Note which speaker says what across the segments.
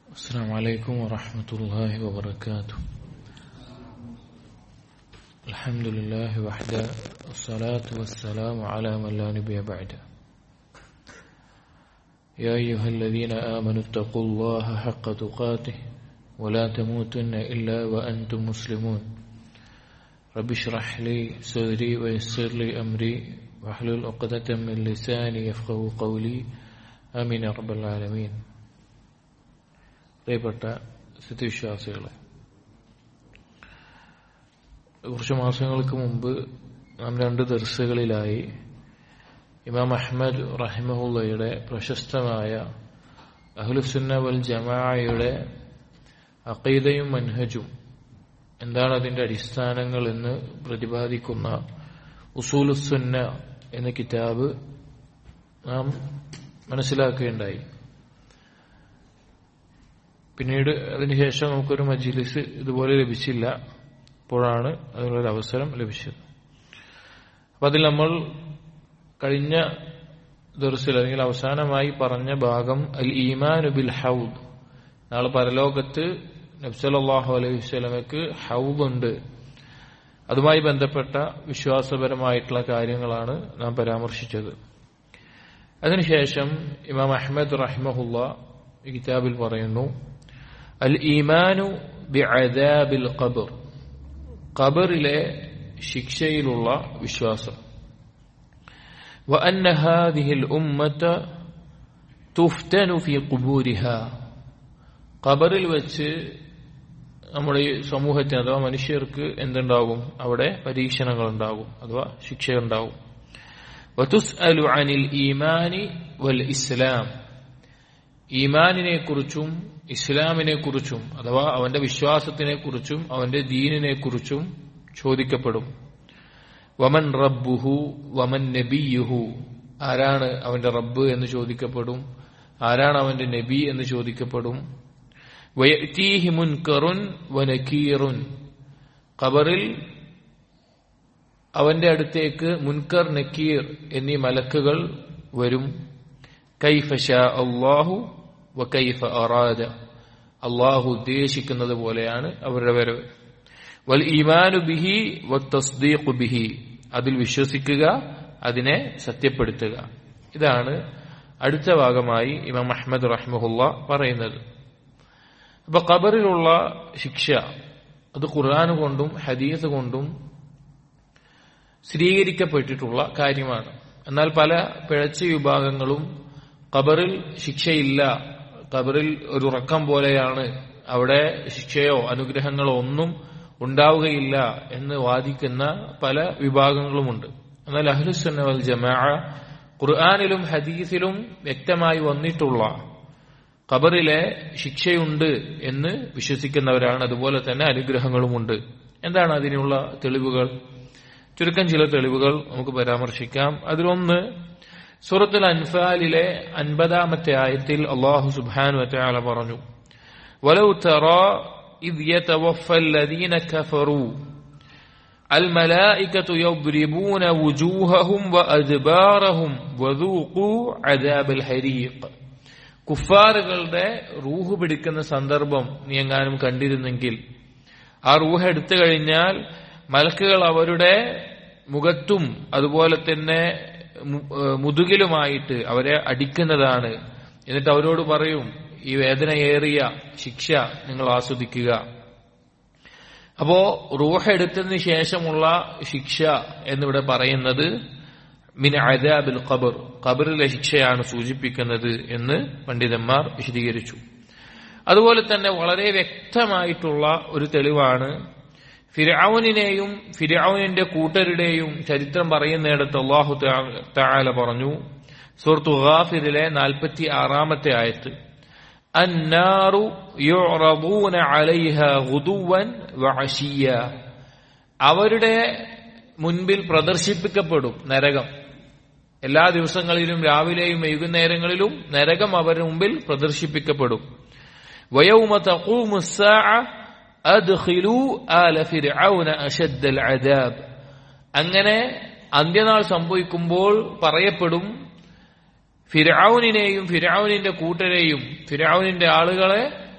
Speaker 1: السلام عليكم ورحمة الله وبركاته الحمد لله وحده والصلاة والسلام على من لا نبي بعده يا أيها الذين آمنوا اتقوا الله حق تقاته ولا تموتن إلا وأنتم مسلمون رب اشرح لي صدري ويسر لي أمري واحلل عقدة من لساني يفقه قولي آمين يا رب العالمين പ്രിയപ്പെട്ട സ്ഥിതിവിശ്വാസികളെ കുറച്ച് മാസങ്ങൾക്ക് മുമ്പ് നാം രണ്ട് ദർസുകളിലായി ഇമാം അഹ്മദ് റഹിമഹുള്ളയുടെ പ്രശസ്തമായ അഹ്ലുസുന്ന വൽ ജമാഅയുടെ അഖീദയും മൻഹജും എന്താണ് അതിന്റെ അടിസ്ഥാനങ്ങൾ എന്ന് പ്രതിപാദിക്കുന്ന ഉസൂലുസുന്ന എന്ന കിതാബ് നാം മനസ്സിലാക്കുകയുണ്ടായി പിന്നീട് അതിനുശേഷം നമുക്കൊരു മജിലിസ് ഇതുപോലെ ലഭിച്ചില്ല അപ്പോഴാണ് അതിനുള്ളൊരു അവസരം ലഭിച്ചത് അപ്പൊ അതിൽ നമ്മൾ കഴിഞ്ഞ ദർസിൽ അല്ലെങ്കിൽ അവസാനമായി പറഞ്ഞ ഭാഗം അൽ ഈമാനു ബിൽ ഹൗദ് നാളെ പരലോകത്ത് നബ്സലാഹു അലൈഹി സ്വലമക്ക് ഹൗദുണ്ട് അതുമായി ബന്ധപ്പെട്ട വിശ്വാസപരമായിട്ടുള്ള കാര്യങ്ങളാണ് നാം പരാമർശിച്ചത് അതിനുശേഷം ഇമാം അഹമ്മദ് റഹിമഹുല്ല ഈ കിതാബിൽ പറയുന്നു അൽ ഈമാനു ബിഅദാബിൽ ഖബർ ഖബറിലെ ശിക്ഷയിലുള്ള വിശ്വാസം وأن هذه الأمة تفتن في قبورها ഖബറിൽ വെച്ച് നമ്മുടെ ഈ സമൂഹത്തിന് അഥവാ മനുഷ്യർക്ക് എന്തുണ്ടാകും അവിടെ പരീക്ഷണങ്ങൾ ഉണ്ടാകും അഥവാ ശിക്ഷയുണ്ടാകും വതുസ്അലു അനിൽ ഈമാനി വൽ ഇസ്ലാം ഈമാനിനെ കുറിച്ചും ഇസ്ലാമിനെ കുറിച്ചും അഥവാ അവന്റെ വിശ്വാസത്തിനെ കുറിച്ചും അവന്റെ ദീനിനെ കുറിച്ചും ചോദിക്കപ്പെടും വമൻ റബ്ബുഹു വമൻ നബിയുഹു ആരാണ് അവന്റെ റബ്ബ് എന്ന് ചോദിക്കപ്പെടും ആരാണ് അവന്റെ നബി എന്ന് ചോദിക്കപ്പെടും വയറ്റീഹി മുൻകറുൻ വനക്കീറുൻ ഖബറിൽ അവന്റെ അടുത്തേക്ക് മുൻകർ നക്കീർ എന്നീ മലക്കുകൾ വരും കൈഫ ഷാ അള്ളാഹു വൈഫ അറാദ അള്ളാഹു ഉദ്ദേശിക്കുന്നത് പോലെയാണ് അവരുടെ വരവ് വൽ ഈമാനു ബിഹി വസ്ദീഖു ബിഹി അതിൽ വിശ്വസിക്കുക അതിനെ സത്യപ്പെടുത്തുക ഇതാണ് അടുത്ത ഭാഗമായി ഇമാം അഹമ്മദ് റഹ്മുല്ല പറയുന്നത് അപ്പൊ ഖബറിലുള്ള ശിക്ഷ അത് ഖുർആൻ കൊണ്ടും ഹദീസ് കൊണ്ടും സ്ഥിരീകരിക്കപ്പെട്ടിട്ടുള്ള കാര്യമാണ് എന്നാൽ പല പിഴച്ച വിഭാഗങ്ങളും ഖബറിൽ ശിക്ഷയില്ല ഖബറിൽ ഒരു ഉറക്കം പോലെയാണ് അവിടെ ശിക്ഷയോ അനുഗ്രഹങ്ങളോ ഒന്നും ഉണ്ടാവുകയില്ല എന്ന് വാദിക്കുന്ന പല വിഭാഗങ്ങളുമുണ്ട് എന്നാൽ അഹ്ലുസുന്ന വൽ ജമാ ഖുർആാനിലും ഹദീസിലും വ്യക്തമായി വന്നിട്ടുള്ള ഖബറിലെ ശിക്ഷയുണ്ട് എന്ന് വിശ്വസിക്കുന്നവരാണ് അതുപോലെ തന്നെ അനുഗ്രഹങ്ങളുമുണ്ട് എന്താണ് അതിനുള്ള തെളിവുകൾ ചുരുക്കം ചില തെളിവുകൾ നമുക്ക് പരാമർശിക്കാം അതിലൊന്ന് സൂറത്തുൽ അൻഫാലിലെ അൻപതാമത്തെ ആയത്തിൽ അള്ളാഹു സുബാനു വറ്റാല പറഞ്ഞു വലൗ തറ إذ يتوفى الذين كفروا الملائكة يضربون وجوههم وأدبارهم وذوقوا عذاب الحريق കുഫാറുകളുടെ റൂഹ് പിടിക്കുന്ന സന്ദർഭം നീ എങ്ങാനും കണ്ടിരുന്നെങ്കിൽ ആ റൂഹ് എടുത്തു കഴിഞ്ഞാൽ മലക്കുകൾ അവരുടെ മുഖത്തും അതുപോലെ തന്നെ മുതുകിലുമായിട്ട് അവരെ അടിക്കുന്നതാണ് എന്നിട്ട് അവരോട് പറയും ഈ വേദനയേറിയ ശിക്ഷ നിങ്ങൾ ആസ്വദിക്കുക അപ്പോ റൂഹ എടുത്തതിന് ശേഷമുള്ള ശിക്ഷ എന്നിവിടെ പറയുന്നത് മിൻ അദാബിൽ ഖബർ ഖബറിലെ ശിക്ഷയാണ് സൂചിപ്പിക്കുന്നത് എന്ന് പണ്ഡിതന്മാർ വിശദീകരിച്ചു അതുപോലെ തന്നെ വളരെ വ്യക്തമായിട്ടുള്ള ഒരു തെളിവാണ് ഫിരൌനിനെയും ഫിരൌനിന്റെ കൂട്ടരുടെയും ചരിത്രം പറയുന്നിടത്ത് അള്ളാഹു താല പറഞ്ഞു സുഹൃത്തു ഗാഫിറിലെ നാൽപ്പത്തി ആറാമത്തെ ആയത്ത് النار يعرضون عليها غدوا وعشيا അവരുടെ മുൻപിൽ പ്രദർശിപ്പിക്കപ്പെടും നരകം എല്ലാ ദിവസങ്ങളിലും രാവിലെയും വൈകുന്നേരങ്ങളിലും നരകം അവരുടെ മുമ്പിൽ പ്രദർശിപ്പിക്കപ്പെടും ويوم تقوم الساعة أدخلوا آل فرعون أشد العذاب അങ്ങനെ അന്ത്യനാൾ സംഭവിക്കുമ്പോൾ പറയപ്പെടും ഫിരൌനിനെയും ഫിരൌനിന്റെ കൂട്ടരെയും ഫിരൌനിന്റെ ആളുകളെ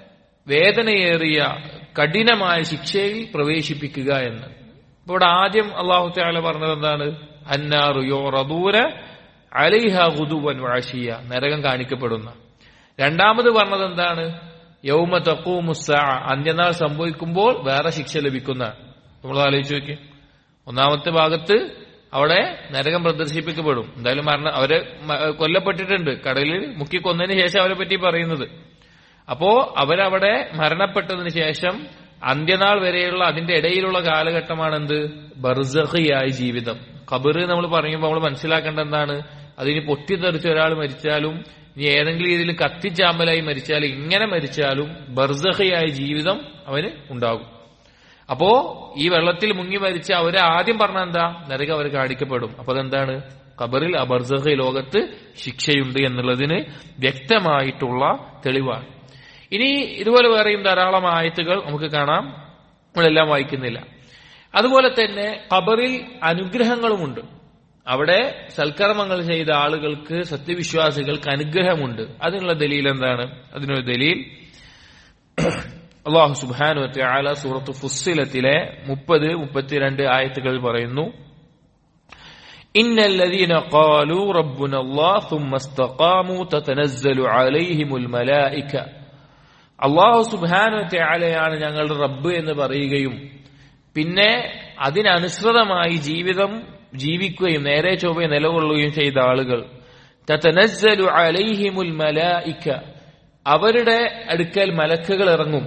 Speaker 1: വേദനയേറിയ കഠിനമായ ശിക്ഷയിൽ പ്രവേശിപ്പിക്കുക എന്ന് ഇപ്പൊ ഇവിടെ ആദ്യം അള്ളാഹു താല പറഞ്ഞത് എന്താണ് അന്നാറു യോറദൂര അലിഹ ഗുദുവൻ വാശിയ നരകം കാണിക്കപ്പെടുന്ന രണ്ടാമത് പറഞ്ഞത് എന്താണ് യൗമ തക്കൂമുസ അന്ത്യനാൾ സംഭവിക്കുമ്പോൾ വേറെ ശിക്ഷ ലഭിക്കുന്ന നമ്മൾ ആലോചിച്ച് നോക്കി ഒന്നാമത്തെ ഭാഗത്ത് അവിടെ നരകം പ്രദർശിപ്പിക്കപ്പെടും എന്തായാലും മരണ അവരെ മ- കൊല്ലപ്പെട്ടിട്ടുണ്ട് കടലിൽ മുക്കി കൊന്നതിന് ശേഷം അവരെ പറ്റി പറയുന്നത് അപ്പോ അവരവിടെ മരണപ്പെട്ടതിന് ശേഷം അന്ത്യനാൾ വരെയുള്ള അതിന്റെ ഇടയിലുള്ള കാലഘട്ടമാണ് എന്ത് ബർസഹിയായ ജീവിതം ഖബറ് നമ്മൾ പറയുമ്പോൾ നമ്മൾ മനസ്സിലാക്കേണ്ട എന്താണ് അതിന് പൊട്ടിത്തെറിച്ച് ഒരാൾ മരിച്ചാലും ഇനി ഏതെങ്കിലും രീതിയിൽ കത്തിച്ചാമ്പലായി മരിച്ചാലും ഇങ്ങനെ മരിച്ചാലും ബർസഹിയായ ജീവിതം അവന് ഉണ്ടാകും അപ്പോ ഈ വെള്ളത്തിൽ മുങ്ങി മരിച്ച അവര് ആദ്യം പറഞ്ഞ എന്താ നരകം അവർ കാണിക്കപ്പെടും അപ്പൊ അതെന്താണ് ഖബറിൽ അബർസഹ ലോകത്ത് ശിക്ഷയുണ്ട് എന്നുള്ളതിന് വ്യക്തമായിട്ടുള്ള തെളിവാണ് ഇനി ഇതുപോലെ വേറെയും ധാരാളം ആയത്തുകൾ നമുക്ക് കാണാം നമ്മളെല്ലാം വായിക്കുന്നില്ല അതുപോലെ തന്നെ ഖബറിൽ അനുഗ്രഹങ്ങളുമുണ്ട് അവിടെ സൽക്കർമ്മങ്ങൾ ചെയ്ത ആളുകൾക്ക് സത്യവിശ്വാസികൾക്ക് അനുഗ്രഹമുണ്ട് അതിനുള്ള ദലീൽ എന്താണ് അതിനൊരു ദലീൽ അള്ളാഹു സുബാനു ആല സൂറത്ത് ഫുസ്സിലത്തിലെ മുപ്പത് മുപ്പത്തിരണ്ട് ആയത്തുകൾ പറയുന്നു إن الذين قالوا ربنا الله ثم استقاموا تتنزل عليهم الملائكة അള്ളാഹു സുബാനു ത്യാലയാണ് ഞങ്ങളുടെ റബ്ബ് എന്ന് പറയുകയും പിന്നെ അതിനനുസൃതമായി ജീവിതം ജീവിക്കുകയും നേരെ ചൊവ്വെ നിലകൊള്ളുകയും ചെയ്ത ആളുകൾ തതനസ്സലു അലൈഹിമുൽ മലായിക്ക അവരുടെ അടുക്കൽ മലക്കുകൾ ഇറങ്ങും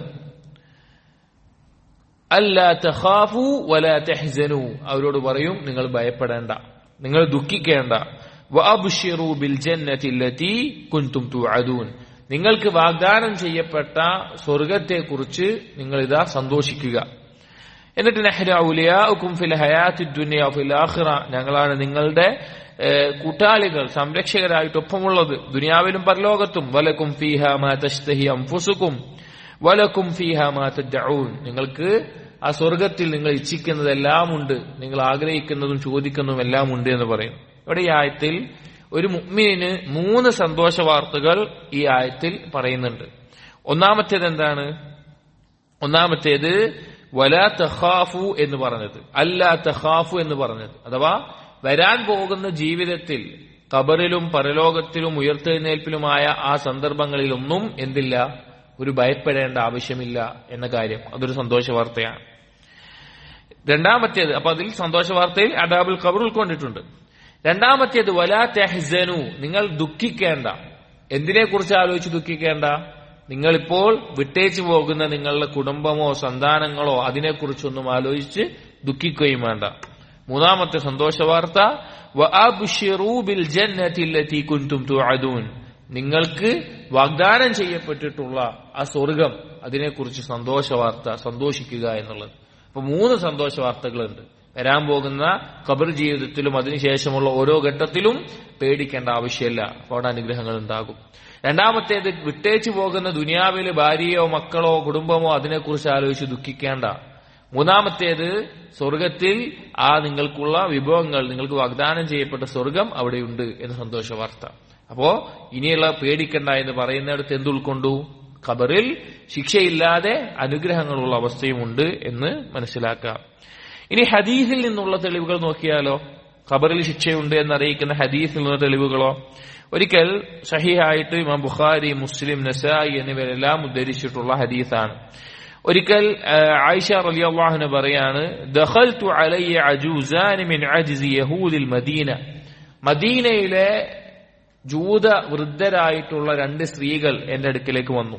Speaker 1: അല്ല തഖാഫു വല തെഹ്സനു അവരോട് പറയും നിങ്ങൾ ഭയപ്പെടേണ്ട നിങ്ങൾ ദുഃഖിക്കേണ്ട വഅബ്ശിറു ബിൽ ജന്നതി അല്ലതി കുൻതും തുഅദൂൻ നിങ്ങൾക്ക് വാഗ്ദാനം ചെയ്യപ്പെട്ട സ്വർഗത്തെക്കുറിച്ച് നിങ്ങൾ ഇതാ സന്തോഷിക്കുക എന്നിട്ട് നഹ്ന ഔലിയാഉക്കും ഫിൽ ഹയാത്തി ദുനിയ ഫിൽ ആഖിറ ഞങ്ങളാണ് നിങ്ങളുടെ ഏഹ്, കൂട്ടാളികൾ സംരക്ഷകരായിട്ടൊപ്പമുള്ളത് ദുനിയാവിലും പരലോകത്തും വലക്കും ഫീഹ മാ തഷ്തഹി അൻഫുസുക്കും വലക്കും ഫീഹ മാ തദ്ഊൻ നിങ്ങൾക്ക് ആ സ്വർഗത്തിൽ നിങ്ങൾ ഇച്ഛിക്കുന്നതെല്ലാം ഉണ്ട് നിങ്ങൾ ആഗ്രഹിക്കുന്നതും ചോദിക്കുന്നതും എല്ലാം ഉണ്ട് എന്ന് പറയും ഇവിടെ ഈ ആയത്തിൽ ഒരു മുഅ്മിനിന് മൂന്ന് സന്തോഷ വാർത്തകൾ ഈ ആയത്തിൽ പറയുന്നുണ്ട് ഒന്നാമത്തേത് എന്താണ് ഒന്നാമത്തേത് വലാ തഖാഫു എന്ന് പറഞ്ഞത് അല്ല തഖാഫു എന്ന് പറഞ്ഞത് അഥവാ വരാൻ പോകുന്ന ജീവിതത്തിൽ ഖബറിലും പരലോകത്തിലും ഉയർത്തെഴുന്നേൽപ്പിലുമായ ആ സന്ദർഭങ്ങളിലൊന്നും എന്തില്ല ഒരു ഭയപ്പെടേണ്ട ആവശ്യമില്ല എന്ന കാര്യം അതൊരു സന്തോഷ വാർത്തയാണ് രണ്ടാമത്തേത് അപ്പൊ അതിൽ സന്തോഷ വാർത്തയിൽ അദാബുൽ ഖബർ ഉൾക്കൊണ്ടിട്ടുണ്ട് രണ്ടാമത്തേത് വലാ തെഹ്സനു നിങ്ങൾ ദുഃഖിക്കേണ്ട എന്തിനെ കുറിച്ച് ആലോചിച്ച് ദുഃഖിക്കേണ്ട നിങ്ങളിപ്പോൾ വിട്ടേച്ചു പോകുന്ന നിങ്ങളുടെ കുടുംബമോ സന്താനങ്ങളോ അതിനെക്കുറിച്ചൊന്നും ആലോചിച്ച് ദുഃഖിക്കുകയും വേണ്ട മൂന്നാമത്തെ സന്തോഷ വാർത്ത വഅബ്ശിറൂ ബിൽ ജന്നതി അല്ലതി കുൻതും തുഅദൂൻ നിങ്ങൾക്ക് വാഗ്ദാനം ചെയ്യപ്പെട്ടിട്ടുള്ള ആ സ്വർഗം അതിനെക്കുറിച്ച് സന്തോഷ വാർത്ത സന്തോഷിക്കുക എന്നുള്ളത് അപ്പൊ മൂന്ന് സന്തോഷ വാർത്തകളുണ്ട് വരാൻ പോകുന്ന ഖബർ ജീവിതത്തിലും അതിനുശേഷമുള്ള ഓരോ ഘട്ടത്തിലും പേടിക്കേണ്ട ആവശ്യമില്ല അപ്പോൾ അവിടെ അനുഗ്രഹങ്ങൾ ഉണ്ടാകും രണ്ടാമത്തേത് വിട്ടേച്ചു പോകുന്ന ദുനിയാവില് ഭാര്യയോ മക്കളോ കുടുംബമോ അതിനെക്കുറിച്ച് ആലോചിച്ച് ദുഃഖിക്കേണ്ട മൂന്നാമത്തേത് സ്വർഗത്തിൽ ആ നിങ്ങൾക്കുള്ള വിഭവങ്ങൾ നിങ്ങൾക്ക് വാഗ്ദാനം ചെയ്യപ്പെട്ട സ്വർഗം അവിടെയുണ്ട് എന്ന സന്തോഷ വാർത്ത അപ്പോ ഇനിയുള്ള പേടിക്കണ്ട എന്ന് പറയുന്നിടത്ത് എന്തുൾക്കൊണ്ടു ഖബറിൽ ശിക്ഷയില്ലാതെ അനുഗ്രഹങ്ങളുള്ള അവസ്ഥയുമുണ്ട് എന്ന് മനസ്സിലാക്കാം ഇനി ഹദീസിൽ നിന്നുള്ള തെളിവുകൾ നോക്കിയാലോ ഖബറിൽ ശിക്ഷയുണ്ട് എന്നറിയിക്കുന്ന ഹദീസിൽ നിന്നുള്ള തെളിവുകളോ ഒരിക്കൽ സഹിഹായിട്ട് ഇമാം ബുഖാരി മുസ്ലിം നസായി എന്നിവരെല്ലാം ഉദ്ധരിച്ചിട്ടുള്ള ഹദീസാണ് ഒരിക്കൽ ആ, ആയിഷ റളിയല്ലാഹുന പറയാണ് ദഖൽതു അലയ്യ അജൂസാൻ മിൻ അജ്സി യഹൂദിൽ മദീന മദീനയിലെ ജൂത വൃദ്ധരായിട്ടുള്ള രണ്ട് സ്ത്രീകൾ എന്റെ അടുക്കിലേക്ക് വന്നു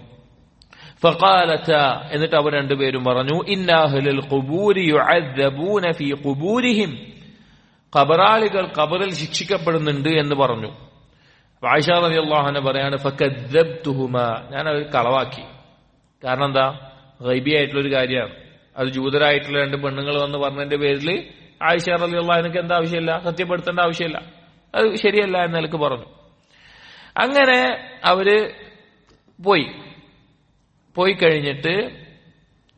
Speaker 1: ഫഖാലത എന്നിട്ട് അവർ രണ്ടുപേരും പറഞ്ഞു ഇന്നാഹുൽ ഖുബൂരി യുഅദ്ദബൂന ഫീ ഖുബൂരിഹിം ഖബറാളികൾ ഖബറിൽ ശിക്ഷിക്കപ്പെടുന്നുണ്ട് എന്ന് പറഞ്ഞു അപ്പൊ ആയിഷ റളിയല്ലാഹു അൻഹ പറയാണ് ഫകദ്ദബ്തുഹുമ ഞാൻ അവർ കളവാക്കി കാരണം എന്താ ഗൈബി ആയിട്ടുള്ള ഒരു കാര്യമാണ് അത് ജൂതരായിട്ടുള്ള രണ്ട് പെണ്ണുങ്ങൾ വന്ന് പറഞ്ഞതിന്റെ പേരിൽ ആയിഷ റളിയല്ലാഹു അൻഹക്ക് എന്താ ആവശ്യമില്ല സത്യപ്പെടുത്തേണ്ട ആവശ്യമില്ല അത് ശരിയല്ല എന്ന് നിലക്ക് പറഞ്ഞു അങ്ങനെ അവര് പോയി പോയി കഴിഞ്ഞിട്ട്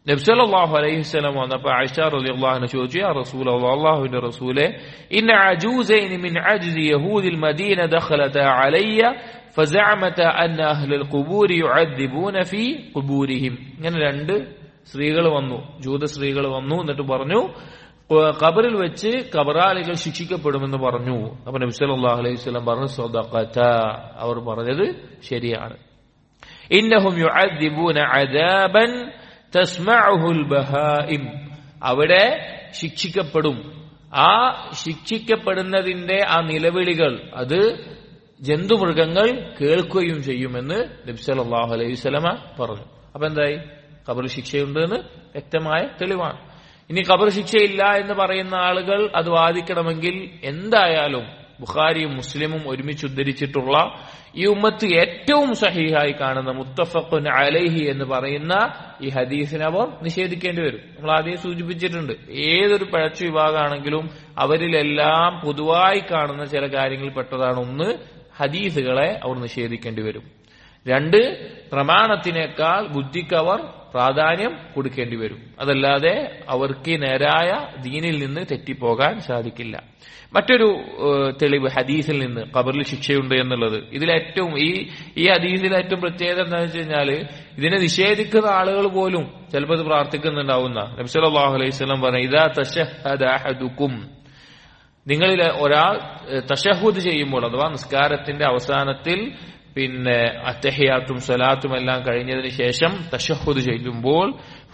Speaker 1: നബ്സലാഹു അലൈഹി സ്വലം വന്നപ്പോ ആയിഷ റലി അള്ളാഹിനെ ചോദിച്ചു യാ റസൂൽ അള്ളാഹുവിന്റെ റസൂലെ ഇന്ന അജൂസൈൻ മിൻ അജ്ദി യഹൂദിൽ മദീന ദഖലത അലയ്യ ഫസഅമത അന്ന അഹ്ലൽ ഖുബൂർ യുഅദ്ദിബൂന ഫീ ഖുബൂരിഹിം ഇങ്ങനെ രണ്ട് സ്ത്രീകൾ വന്നു ജൂത സ്ത്രീകൾ വന്നു എന്നിട്ട് പറഞ്ഞു ഖബറിൽ വെച്ച് ഖബറാളികൾ ശിക്ഷിക്കപ്പെടുമെന്ന് പറഞ്ഞു അപ്പൊ നബി സല്ലല്ലാഹു അലൈഹി വസല്ലം പറഞ്ഞു സദഖത അവർ പറഞ്ഞത് ശരിയാണ് ഇന്നഹും യുഅദ്ദിബൂന അദാബൻ തസ്മഉഹുൽ ബഹായിം അവിടെ ശിക്ഷിക്കപ്പെടും ആ ശിക്ഷിക്കപ്പെടുന്നതിന്റെ ആ നിലവിളികൾ അത് ജന്തുമൃഗങ്ങൾ കേൾക്കുകയും ചെയ്യുമെന്ന് നബി സല്ലല്ലാഹു അലൈഹി വസല്ലമ പറഞ്ഞു അപ്പൊ എന്തായി ഖബർ ശിക്ഷയുണ്ട് എന്ന് വ്യക്തമായ തെളിവാണ് ഇനി ഖബർ ശിക്ഷയില്ല എന്ന് പറയുന്ന ആളുകൾ അത് വാദിക്കണമെങ്കിൽ എന്തായാലും ബുഖാരിയും മുസ്ലിമും ഒരുമിച്ച് ഉദ്ധരിച്ചിട്ടുള്ള ഈ ഉമ്മത്ത് ഏറ്റവും സഹീഹായി കാണുന്ന മുത്തഫഖുൻ അലൈഹി എന്ന് പറയുന്ന ഈ ഹദീസിനെ അവർ നിഷേധിക്കേണ്ടി വരും നമ്മൾ ആദ്യം സൂചിപ്പിച്ചിട്ടുണ്ട് ഏതൊരു പഴച്ചു വിഭാഗമാണെങ്കിലും അവരിലെല്ലാം പൊതുവായി കാണുന്ന ചില കാര്യങ്ങളിൽ പെട്ടതാണ് ഒന്ന് ഹദീസുകളെ അവർ നിഷേധിക്കേണ്ടി വരും രണ്ട് പ്രമാണത്തിനേക്കാൾ ബുദ്ധിക്ക് അവർ പ്രാധാന്യം കൊടുക്കേണ്ടി വരും അതല്ലാതെ അവർക്ക് നേരായ ദീനിൽ നിന്ന് തെറ്റിപ്പോകാൻ സാധിക്കില്ല മറ്റൊരു തെളിവ് ഹദീസിൽ നിന്ന് ഖബറിൽ ശിക്ഷയുണ്ട് എന്നുള്ളത് ഇതിലേറ്റവും ഈ ഈ ഹദീസിൽ ഏറ്റവും പ്രത്യേകത എന്താണെന്ന് വെച്ച് കഴിഞ്ഞാല് ഇതിനെ നിഷേധിക്കുന്ന ആളുകൾ പോലും ചിലപ്പോൾ ഇത് പ്രാർത്ഥിക്കുന്നുണ്ടാവുന്ന നബ്സലാഹു അലൈഹി സ്വലം പറഞ്ഞു ഇതാ തഷഹദുക്കും നിങ്ങളിൽ ഒരാൾ തഷഹുദ് ചെയ്യുമ്പോൾ അഥവാ നിസ്കാരത്തിന്റെ അവസാനത്തിൽ പിന്നെ അത്തഹിയാത്തും സലാത്തും എല്ലാം കഴിഞ്ഞതിന് ശേഷം തഷഹുദ് ചെയ്യുമ്പോൾ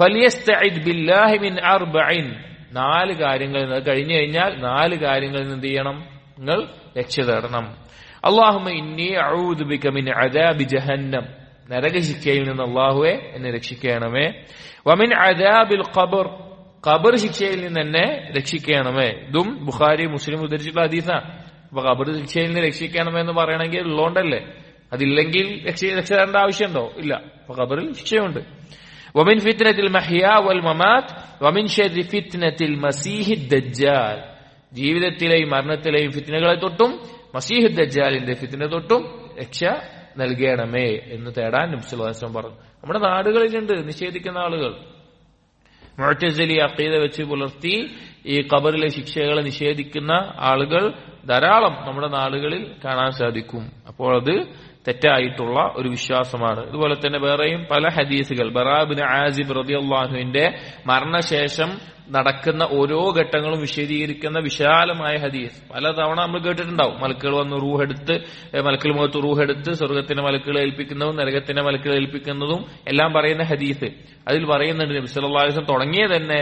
Speaker 1: നാല് കാര്യങ്ങളിൽ നിന്ന് കഴിഞ്ഞു കഴിഞ്ഞാൽ നാല് കാര്യങ്ങളിൽ നിന്ന് എന്ത് ചെയ്യണം നിങ്ങൾ രക്ഷ തേടണം അള്ളാഹുമ ഇന്നി ഔദുബിക്കമിൻ അദാബി ജഹന്നം നരകശിക്ഷയിൽ നിന്ന് അള്ളാഹുവെ എന്നെ രക്ഷിക്കണമേ വമിൻ അദാബിൽ ഖബർ ഖബർ ശിക്ഷയിൽ നിന്ന് എന്നെ രക്ഷിക്കണമേ ഇതും ബുഖാരി മുസ്ലിം ഉദ്ധരിച്ചിട്ടുള്ള ഹദീസാണ് അപ്പൊ ഖബർ ശിക്ഷയിൽ നിന്ന് രക്ഷിക്കണമേ എന്ന് പറയണമെങ്കിൽ ഉള്ളോണ്ടല്ലേ അതില്ലെങ്കിൽ രക്ഷ രക്ഷ തരേണ്ട ആവശ്യമുണ്ടോ ഇല്ല അപ്പൊ ഖബറിൽ ശിക്ഷയുണ്ട് വമിൻ ഫിത്നത്തിൽ മഹിയ വൽ മമാത്ത് വമിൻ ഷരി ഫിത്നത്തിൽ മസീഹി ദജ്ജാൽ ജീവിതത്തിലെയും മരണത്തിലെയും ഫിത്നകളെ തൊട്ടും മസീഹ് ദജ്ജാലിന്റെ ഫിത്ന തൊട്ടും രക്ഷ നൽകണമേ എന്ന് തേടാൻ നബ്സുല്ലാസ്ലം പറഞ്ഞു നമ്മുടെ നാടുകളിലുണ്ട് നിഷേധിക്കുന്ന ആളുകൾ മുഴറ്റലി അക്കീത വെച്ച് പുലർത്തി ഈ ഖബറിലെ ശിക്ഷകളെ നിഷേധിക്കുന്ന ആളുകൾ ധാരാളം നമ്മുടെ നാടുകളിൽ കാണാൻ സാധിക്കും അപ്പോൾ അത് തെറ്റായിട്ടുള്ള ഒരു വിശ്വാസമാണ് ഇതുപോലെ തന്നെ വേറെയും പല ഹദീസുകൾ ബറാബിന് ആസിബ് റബിഅള്ളാഹുവിന്റെ മരണശേഷം നടക്കുന്ന ഓരോ ഘട്ടങ്ങളും വിശദീകരിക്കുന്ന വിശാലമായ ഹദീസ് പലതവണ നമ്മൾ കേട്ടിട്ടുണ്ടാവും മലക്കുകൾ വന്ന് റൂഹെടുത്ത് മലക്കൽ മുഖത്ത് റൂഹെടുത്ത് സ്വർഗത്തിന്റെ മലക്കുകൾ ഏൽപ്പിക്കുന്നതും നരകത്തിന്റെ മലക്കുകൾ ഏൽപ്പിക്കുന്നതും എല്ലാം പറയുന്ന ഹദീസ് അതിൽ പറയുന്നുണ്ട് നബി സല്ലല്ലാഹു അലൈഹി വസല്ലം തുടങ്ങിയ തന്നെ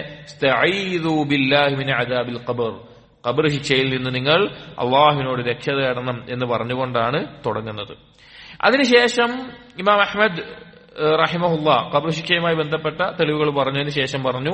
Speaker 1: അദാബിൽ ഖബർ ഖബർ ശിക്ഷയിൽ നിന്ന് നിങ്ങൾ അള്ളാഹുവിനോട് രക്ഷ തേടണം എന്ന് പറഞ്ഞുകൊണ്ടാണ് തുടങ്ങുന്നത് അതിനുശേഷം ഇമാം അഹമ്മദ് റഹിമഹുല്ല ഖബർ ശിക്ഷയുമായി ബന്ധപ്പെട്ട തെളിവുകൾ പറഞ്ഞതിന് ശേഷം പറഞ്ഞു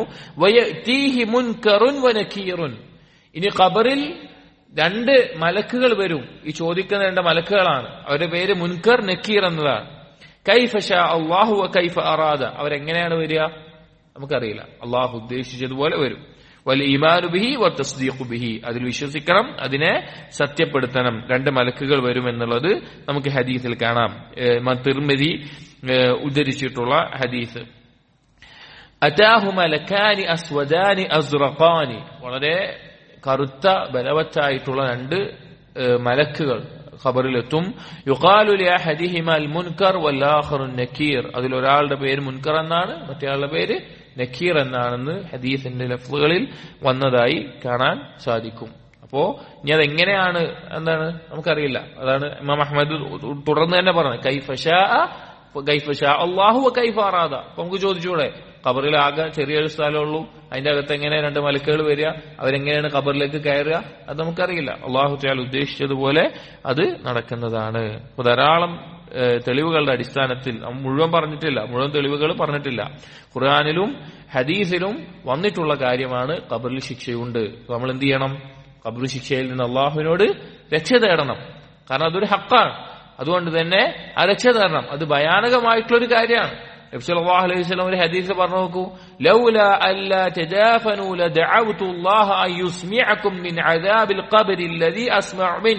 Speaker 1: ഇനി ഖബറിൽ രണ്ട് മലക്കുകൾ വരും ഈ ചോദിക്കുന്ന രണ്ട് മലക്കുകളാണ് അവരുടെ പേര് മുൻകർ നക്കീർ എന്നതാണ് കൈഫ ഷാ അള്ളാഹു കൈഫ അറാദ അവരെങ്ങനെയാണ് വരിക നമുക്കറിയില്ല അള്ളാഹു ഉദ്ദേശിച്ചതുപോലെ വരും വൽ ഈമാനു ബിഹി വ തസ്ദീഖു ബിഹി അതിൽ വിശ്വസിക്കണം അതിനെ സത്യപ്പെടുത്തണം രണ്ട് മലക്കുകൾ വരും എന്നുള്ളത് നമുക്ക് ഹദീസിൽ കാണാം തിർമതി ഉദ്ധരിച്ചിട്ടുള്ള ഹദീസ് അറ്റാഹു മലക്കാനി അസ്വദാനി അസ്റഖാനി വളരെ കറുത്ത ബലവത്തായിട്ടുള്ള രണ്ട് മലക്കുകൾ ഖബറിലെത്തും യുഖാലു ലിഅഹദിഹിമ അൽ മുൻകർ വല്ലാഖറു നക്കീർ അതിലൊരാളുടെ പേര് മുൻകർ എന്നാണ് മറ്റേയാളുടെ പേര് നക്കീർ എന്നാണെന്ന് ഹദീസിന്റെ ലഫ്ലുകളിൽ വന്നതായി കാണാൻ സാധിക്കും അപ്പോ ഇനി അതെങ്ങനെയാണ് എന്താണ് നമുക്കറിയില്ല അതാണ് ഇമാം അഹമ്മദ് തുടർന്ന് തന്നെ പറഞ്ഞത് കൈഫഷാ കൈഫഷാ അള്ളാഹു കൈഫ അറാദ അപ്പൊ നമുക്ക് ചോദിച്ചൂടെ ഖബറിൽ ആകെ ചെറിയൊരു സ്ഥലമുള്ളൂ അതിന്റെ അകത്ത് എങ്ങനെ രണ്ട് മലക്കുകൾ വരിക അവരെങ്ങനെയാണ് ഖബറിലേക്ക് കയറുക അത് നമുക്കറിയില്ല അള്ളാഹു ചാൽ ഉദ്ദേശിച്ചതുപോലെ അത് നടക്കുന്നതാണ് അപ്പൊ ധാരാളം തെളിവുകളുടെ അടിസ്ഥാനത്തിൽ മുഴുവൻ പറഞ്ഞിട്ടില്ല മുഴുവൻ തെളിവുകൾ പറഞ്ഞിട്ടില്ല ഖുർആാനിലും ഹദീസിലും വന്നിട്ടുള്ള കാര്യമാണ് ഖബറിൽ ശിക്ഷയുണ്ട് നമ്മൾ എന്ത് ചെയ്യണം ഖബർ ശിക്ഷയിൽ നിന്ന് അള്ളാഹുവിനോട് രക്ഷ തേടണം കാരണം അതൊരു ഹക്കാണ് അതുകൊണ്ട് തന്നെ ആ രക്ഷ തേടണം അത് ഭയാനകമായിട്ടുള്ള ഒരു കാര്യമാണ് നബ്സല്ലാഹു അലൈഹി വസല്ലം ഒരു ഹദീസ് പറഞ്ഞു നോക്കൂ ലൗല അല്ലാ തജാഫനു ലദഅവതു അല്ലാഹ അൻ യുസ്മിഅകും മിൻ അദാബിൽ ഖബ്രി അല്ലദി അസ്മഉ മിൻഹു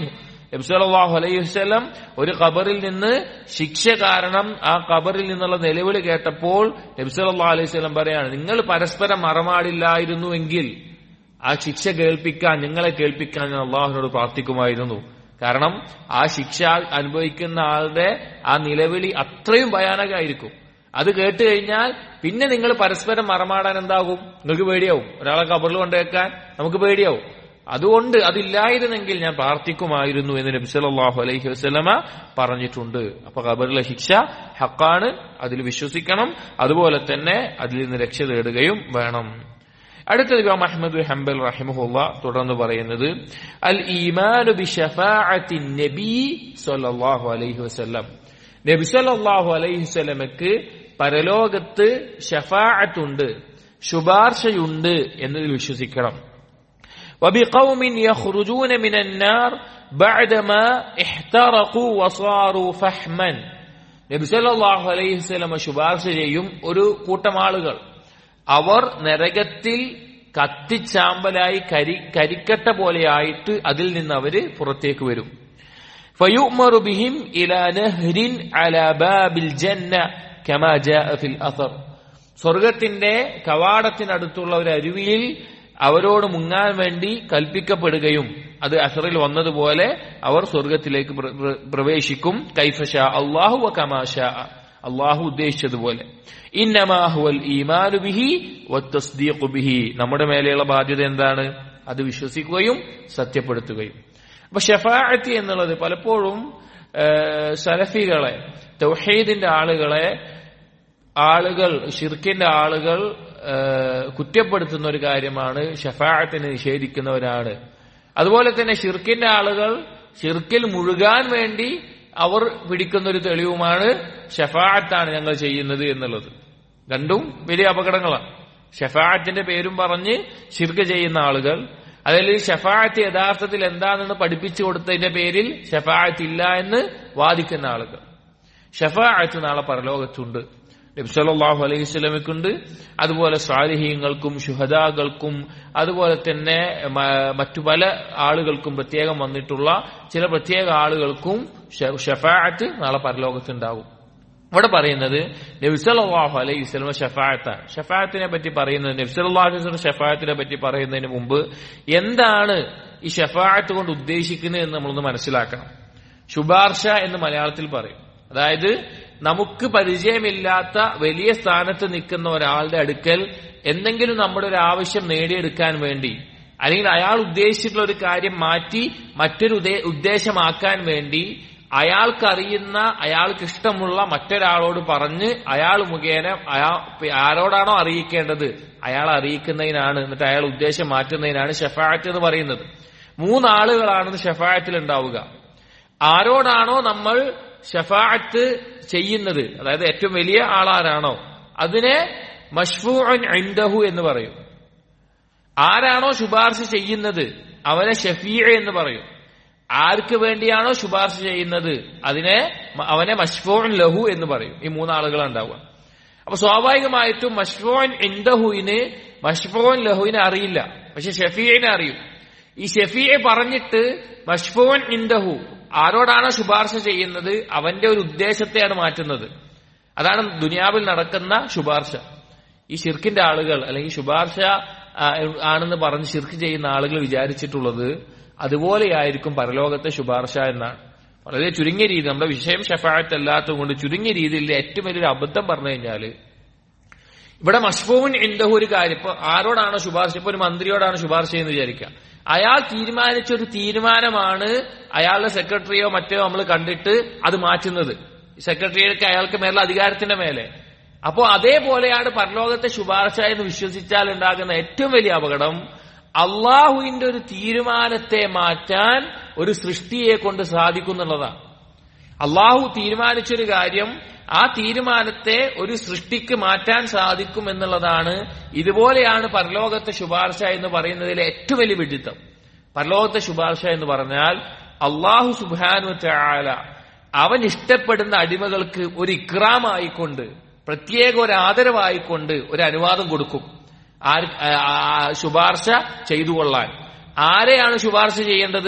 Speaker 1: നബ്സലാഹു അലൈഹി വസ്ലം ഒരു ഖബറിൽ നിന്ന് ശിക്ഷ കാരണം ആ ഖബറിൽ നിന്നുള്ള നിലവിളി കേട്ടപ്പോൾ നബ്സലാഹു അലൈഹി വസ്ലം പറയാണ് നിങ്ങൾ പരസ്പരം മറമാടില്ലായിരുന്നു എങ്കിൽ ആ ശിക്ഷ കേൾപ്പിക്കാൻ നിങ്ങളെ കേൾപ്പിക്കാൻ ഞാൻ അള്ളാഹുവിനോട് പ്രാർത്ഥിക്കുമായിരുന്നു കാരണം ആ ശിക്ഷ അനുഭവിക്കുന്ന ആളുടെ ആ നിലവിളി അത്രയും ഭയാനകമായിരിക്കും അത് കേട്ട് കഴിഞ്ഞാൽ പിന്നെ നിങ്ങൾ പരസ്പരം മറമാടാൻ എന്താകും നിങ്ങൾക്ക് പേടിയാവും ഒരാളെ കബറിൽ കൊണ്ടുവെക്കാൻ നമുക്ക് പേടിയാവും അതുകൊണ്ട് അതില്ലായിരുന്നെങ്കിൽ ഞാൻ പ്രാർത്ഥിക്കുമായിരുന്നു എന്ന് നബി സല്ലല്ലാഹു അലൈഹി വസല്ലമ പറഞ്ഞിട്ടുണ്ട് അപ്പൊ ഖബറിലെ ശിക്ഷ ഹക്കാണ് അതിൽ വിശ്വസിക്കണം അതുപോലെ തന്നെ അതിൽ നിന്ന് രക്ഷ തേടുകയും വേണം അടുത്തത് ഇമാം അഹമ്മദ് ഹംബൽ റഹിമഹുല്ല തുടർന്ന് പറയുന്നത് അൽ ഈമാനു ബി ഷഫാഅത്തി നബി സല്ലല്ലാഹു അലൈഹി വസല്ലം നബി സല്ലല്ലാഹു അലൈഹി വസല്ലമക്ക് പരലോകത്ത് ഷഫാഅത്തുണ്ട് ശുപാർശയുണ്ട് എന്നതിൽ വിശ്വസിക്കണം وبقوم يخرجون من النار بعدما احترقوا وصاروا فحما നബി സല്ലല്ലാഹു അലൈഹി വസല്ലമ ശുപാർശ ചെയ്യും ഒരു കൂട്ടം ആളുകൾ അവർ നരകത്തിൽ കത്തിച്ചാമ്പലായി കരി കരിക്കട്ട പോലെയായിട്ട് അതിൽ നിന്ന് അവര് പുറത്തേക്ക് വരും ഫയുമറു ബിഹിം ഇലാ നഹ്രിൻ അലാ ബാബിൽ ജന്ന കമാ ജാഅ ഫിൽ അഥർ സ്വർഗത്തിന്റെ കവാടത്തിനടുത്തുള്ള ഒരു അരുവിയിൽ അവരോട് മുങ്ങാൻ വേണ്ടി കൽപ്പിക്കപ്പെടുകയും അത് അസറിൽ വന്നതുപോലെ അവർ സ്വർഗത്തിലേക്ക് പ്രവേശിക്കും കൈഫഷ അള്ളാഹു കമാഷ അള്ളാഹു ഉദ്ദേശിച്ചതുപോലെ ഇന്നമാഹുവൽ ഈമാനു ബിഹി വത്തസ്ദീഖു ബിഹി നമ്മുടെ മേലെയുള്ള ബാധ്യത എന്താണ് അത് വിശ്വസിക്കുകയും സത്യപ്പെടുത്തുകയും അപ്പൊ ഷഫാഅത്തി എന്നുള്ളത് പലപ്പോഴും സലഫികളെ തൗഹീദിന്റെ ആളുകളെ ആളുകൾ ഷിർക്കിന്റെ ആളുകൾ കുറ്റപ്പെടുത്തുന്ന ഒരു കാര്യമാണ് ഷഫാഅത്തിന് നിഷേധിക്കുന്നവരാണ് അതുപോലെ തന്നെ ഷിർക്കിന്റെ ആളുകൾ ഷിർക്കിൽ മുഴുകാൻ വേണ്ടി അവർ പിടിക്കുന്ന ഒരു തെളിവുമാണ് ഷഫാഅത്താണ് ഞങ്ങൾ ചെയ്യുന്നത് എന്നുള്ളത് രണ്ടും വലിയ അപകടങ്ങളാണ് ഷഫാഅത്തിന്റെ പേരും പറഞ്ഞ് ഷിർക്ക് ചെയ്യുന്ന ആളുകൾ അതിൽ ഷഫാഅത്ത് യഥാർത്ഥത്തിൽ എന്താണെന്ന് പഠിപ്പിച്ചു കൊടുത്തതിന്റെ പേരിൽ ഷഫാഅത്ത് ഇല്ല എന്ന് വാദിക്കുന്ന ആളുകൾ ഷഫാഅത്ത് നാളെ പരലോകത്തുണ്ട് നബ്സലാഹു അലൈഹി സ്വലമയ്ക്കുണ്ട് അതുപോലെ സ്വാലിഹീങ്ങൾക്കും ശുഹദാകൾക്കും അതുപോലെ തന്നെ മറ്റു പല ആളുകൾക്കും പ്രത്യേകം വന്നിട്ടുള്ള ചില പ്രത്യേക ആളുകൾക്കും ഷഫാഅത്ത് നാളെ പരലോകത്തുണ്ടാകും ഇവിടെ പറയുന്നത് നബ്സലാഹു അലൈഹി സ്വലമ ഷഫാഅത്താണ് ഷഫാഅത്തിനെ പറ്റി പറയുന്നത് നബ്സലാഹു അലൈഹി ഷഫാഅത്തിനെ പറ്റി പറയുന്നതിന് മുമ്പ് എന്താണ് ഈ ഷഫാഅത്ത് കൊണ്ട് ഉദ്ദേശിക്കുന്നത് എന്ന് നമ്മളൊന്ന് മനസ്സിലാക്കണം ശുപാർശ എന്ന് മലയാളത്തിൽ പറയും അതായത് നമുക്ക് പരിചയമില്ലാത്ത വലിയ സ്ഥാനത്ത് നിൽക്കുന്ന ഒരാളുടെ അടുക്കൽ എന്തെങ്കിലും നമ്മുടെ ഒരു ആവശ്യം നേടിയെടുക്കാൻ വേണ്ടി അല്ലെങ്കിൽ അയാൾ ഉദ്ദേശിച്ചിട്ടുള്ള ഒരു കാര്യം മാറ്റി മറ്റൊരു ഉദ്ദേശമാക്കാൻ വേണ്ടി അയാൾക്കറിയുന്ന അയാൾക്ക് ഇഷ്ടമുള്ള മറ്റൊരാളോട് പറഞ്ഞ് അയാൾ മുഖേന അയാൾ ആരോടാണോ അറിയിക്കേണ്ടത് അയാൾ അറിയിക്കുന്നതിനാണ് എന്നിട്ട് അയാൾ ഉദ്ദേശം മാറ്റുന്നതിനാണ് ഷഫായത്ത് എന്ന് പറയുന്നത് മൂന്നാളുകളാണ് ഷഫായത്തിൽ ഉണ്ടാവുക ആരോടാണോ നമ്മൾ ഷഫാഅത്ത് ചെയ്യുന്നത് അതായത് ഏറ്റവും വലിയ ആളാരാണോ അതിനെ മഷ്ഫൂഅൻ ഇൻദഹു എന്ന് പറയും ആരാണോ ശുപാർശ ചെയ്യുന്നത് അവനെ ഷഫീഅ എന്ന് പറയും ആർക്ക് വേണ്ടിയാണോ ശുപാർശ ചെയ്യുന്നത് അതിനെ അവനെ മഷ്ഫൂൻ ലഹു എന്ന് പറയും ഈ മൂന്നാളുകൾ ഉണ്ടാവുക അപ്പൊ സ്വാഭാവികമായിട്ടും മഷ്ഫൂൻ ഇൻദഹുവിന് മഷ്ഫൂൻ ലഹുവിനെ അറിയില്ല പക്ഷെ ഷഫീനെ അറിയും ഈ ഷഫീയെ പറഞ്ഞിട്ട് മഷ്ഫൂൻ ഇൻദഹു ആരോടാണോ ശുപാർശ ചെയ്യുന്നത് അവന്റെ ഒരു ഉദ്ദേശത്തെയാണ് മാറ്റുന്നത് അതാണ് ദുനിയാവിൽ നടക്കുന്ന ശുപാർശ ഈ ഷിർക്കിന്റെ ആളുകൾ അല്ലെങ്കിൽ ശുപാർശ ആണെന്ന് പറഞ്ഞ് ഷിർക്ക് ചെയ്യുന്ന ആളുകൾ വിചാരിച്ചിട്ടുള്ളത് അതുപോലെയായിരിക്കും പരലോകത്തെ ശുപാർശ എന്നാണ് വളരെ ചുരുങ്ങിയ രീതി നമ്മുടെ വിഷയം ഷഫായത്ത് അല്ലാത്തത് കൊണ്ട് ചുരുങ്ങിയ രീതിയിൽ ഏറ്റവും വലിയൊരു അബദ്ധം പറഞ്ഞു കഴിഞ്ഞാല് ഇവിടെ മഷ്ഫൂൻ എന്തോ ഒരു കാര്യം ഇപ്പൊ ആരോടാണോ ശുപാർശ ഇപ്പൊ ഒരു മന്ത്രിയോടാണ് ശുപാർശ എന്ന് വിചാരിക്കുക അയാൾ തീരുമാനിച്ച ഒരു തീരുമാനമാണ് അയാളുടെ സെക്രട്ടറിയോ മറ്റോ നമ്മൾ കണ്ടിട്ട് അത് മാറ്റുന്നത് സെക്രട്ടറിയൊക്കെ അയാൾക്ക് മേലുള്ള അധികാരത്തിന്റെ മേലെ അപ്പോ അതേപോലെയാണ് പരലോകത്തെ ശുപാർശ എന്ന് വിശ്വസിച്ചാൽ ഉണ്ടാകുന്ന ഏറ്റവും വലിയ അപകടം അള്ളാഹുവിന്റെ ഒരു തീരുമാനത്തെ മാറ്റാൻ ഒരു സൃഷ്ടിയെ കൊണ്ട് സാധിക്കുന്നുള്ളതാണ് അള്ളാഹു തീരുമാനിച്ചൊരു കാര്യം ആ തീരുമാനത്തെ ഒരു സൃഷ്ടിക്ക് മാറ്റാൻ സാധിക്കും എന്നുള്ളതാണ് ഇതുപോലെയാണ് പരലോകത്തെ ശുപാർശ എന്ന് പറയുന്നതിലെ ഏറ്റവും വലിയ വിഡിത്തം പരലോകത്തെ ശുപാർശ എന്ന് പറഞ്ഞാൽ അള്ളാഹു സുബാനു ചാല അവൻ ഇഷ്ടപ്പെടുന്ന അടിമകൾക്ക് ഒരു ഇക്രാമായിക്കൊണ്ട് പ്രത്യേക ഒരു ആദരവായിക്കൊണ്ട് ഒരു അനുവാദം കൊടുക്കും ആര് ശുപാർശ ചെയ്തു കൊള്ളാൻ ആരെയാണ് ശുപാർശ ചെയ്യേണ്ടത്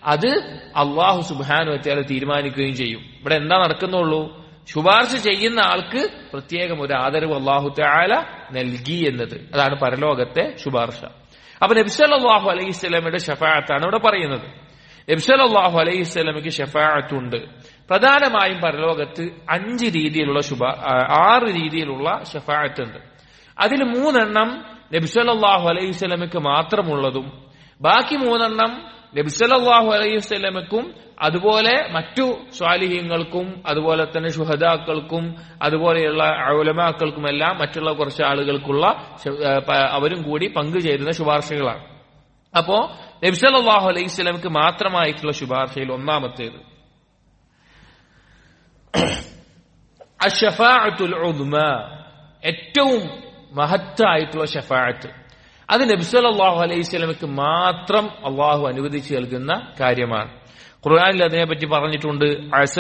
Speaker 1: അത് അള്ളാഹു സുബാനു വെച്ചാൽ തീരുമാനിക്കുകയും ചെയ്യും ഇവിടെ എന്താ നടക്കുന്നുള്ളൂ ശുപാർശ ചെയ്യുന്ന ആൾക്ക് പ്രത്യേകം ഒരു ആദരവ് അള്ളാഹു താല നൽകി എന്നത് അതാണ് പരലോകത്തെ ശുപാർശ അപ്പൊ നബ്സല്ലാഹു അലൈഹി സ്വലമയുടെ ഷഫാഅത്താണ് ഇവിടെ പറയുന്നത് നബ്സല്ലാഹു അലൈഹി സ്വലമയ്ക്ക് ഷഫാഅത്തുണ്ട് പ്രധാനമായും പരലോകത്ത് അഞ്ച് രീതിയിലുള്ള ശുഭ ആറ് രീതിയിലുള്ള ഷഫാഅത്ത് ഉണ്ട് അതിൽ മൂന്നെണ്ണം നബ്സല്ലാഹു അലൈഹി സ്വലമയ്ക്ക് മാത്രമുള്ളതും ബാക്കി മൂന്നെണ്ണം നബ്സല്ലാഹു അലൈഹി സ്വലമയ്ക്കും അതുപോലെ മറ്റു സ്വാലിഹ്യങ്ങൾക്കും അതുപോലെ തന്നെ ഷുഹദാക്കൾക്കും അതുപോലെയുള്ള ഔലമാക്കൾക്കുമെല്ലാം മറ്റുള്ള കുറച്ച് ആളുകൾക്കുള്ള അവരും കൂടി പങ്കുചേരുന്ന ശുപാർശകളാണ് അപ്പോ നബ്സല്ലാഹു അലൈഹി സ്വലമക്ക് മാത്രമായിട്ടുള്ള ശുപാർശയിൽ ഒന്നാമത്തേത് അഷഫാഅത്തുൽ ഉദ്മ ഏറ്റവും മഹത്തായിട്ടുള്ള ഷഫാഅത്ത് അത് നബ്സല്ലാഹു അലൈഹി സ്വലമക്ക് മാത്രം അള്ളാഹു അനുവദിച്ചു നൽകുന്ന കാര്യമാണ് ഖുർആനിൽ അതിനെപ്പറ്റി പറഞ്ഞിട്ടുണ്ട് അസ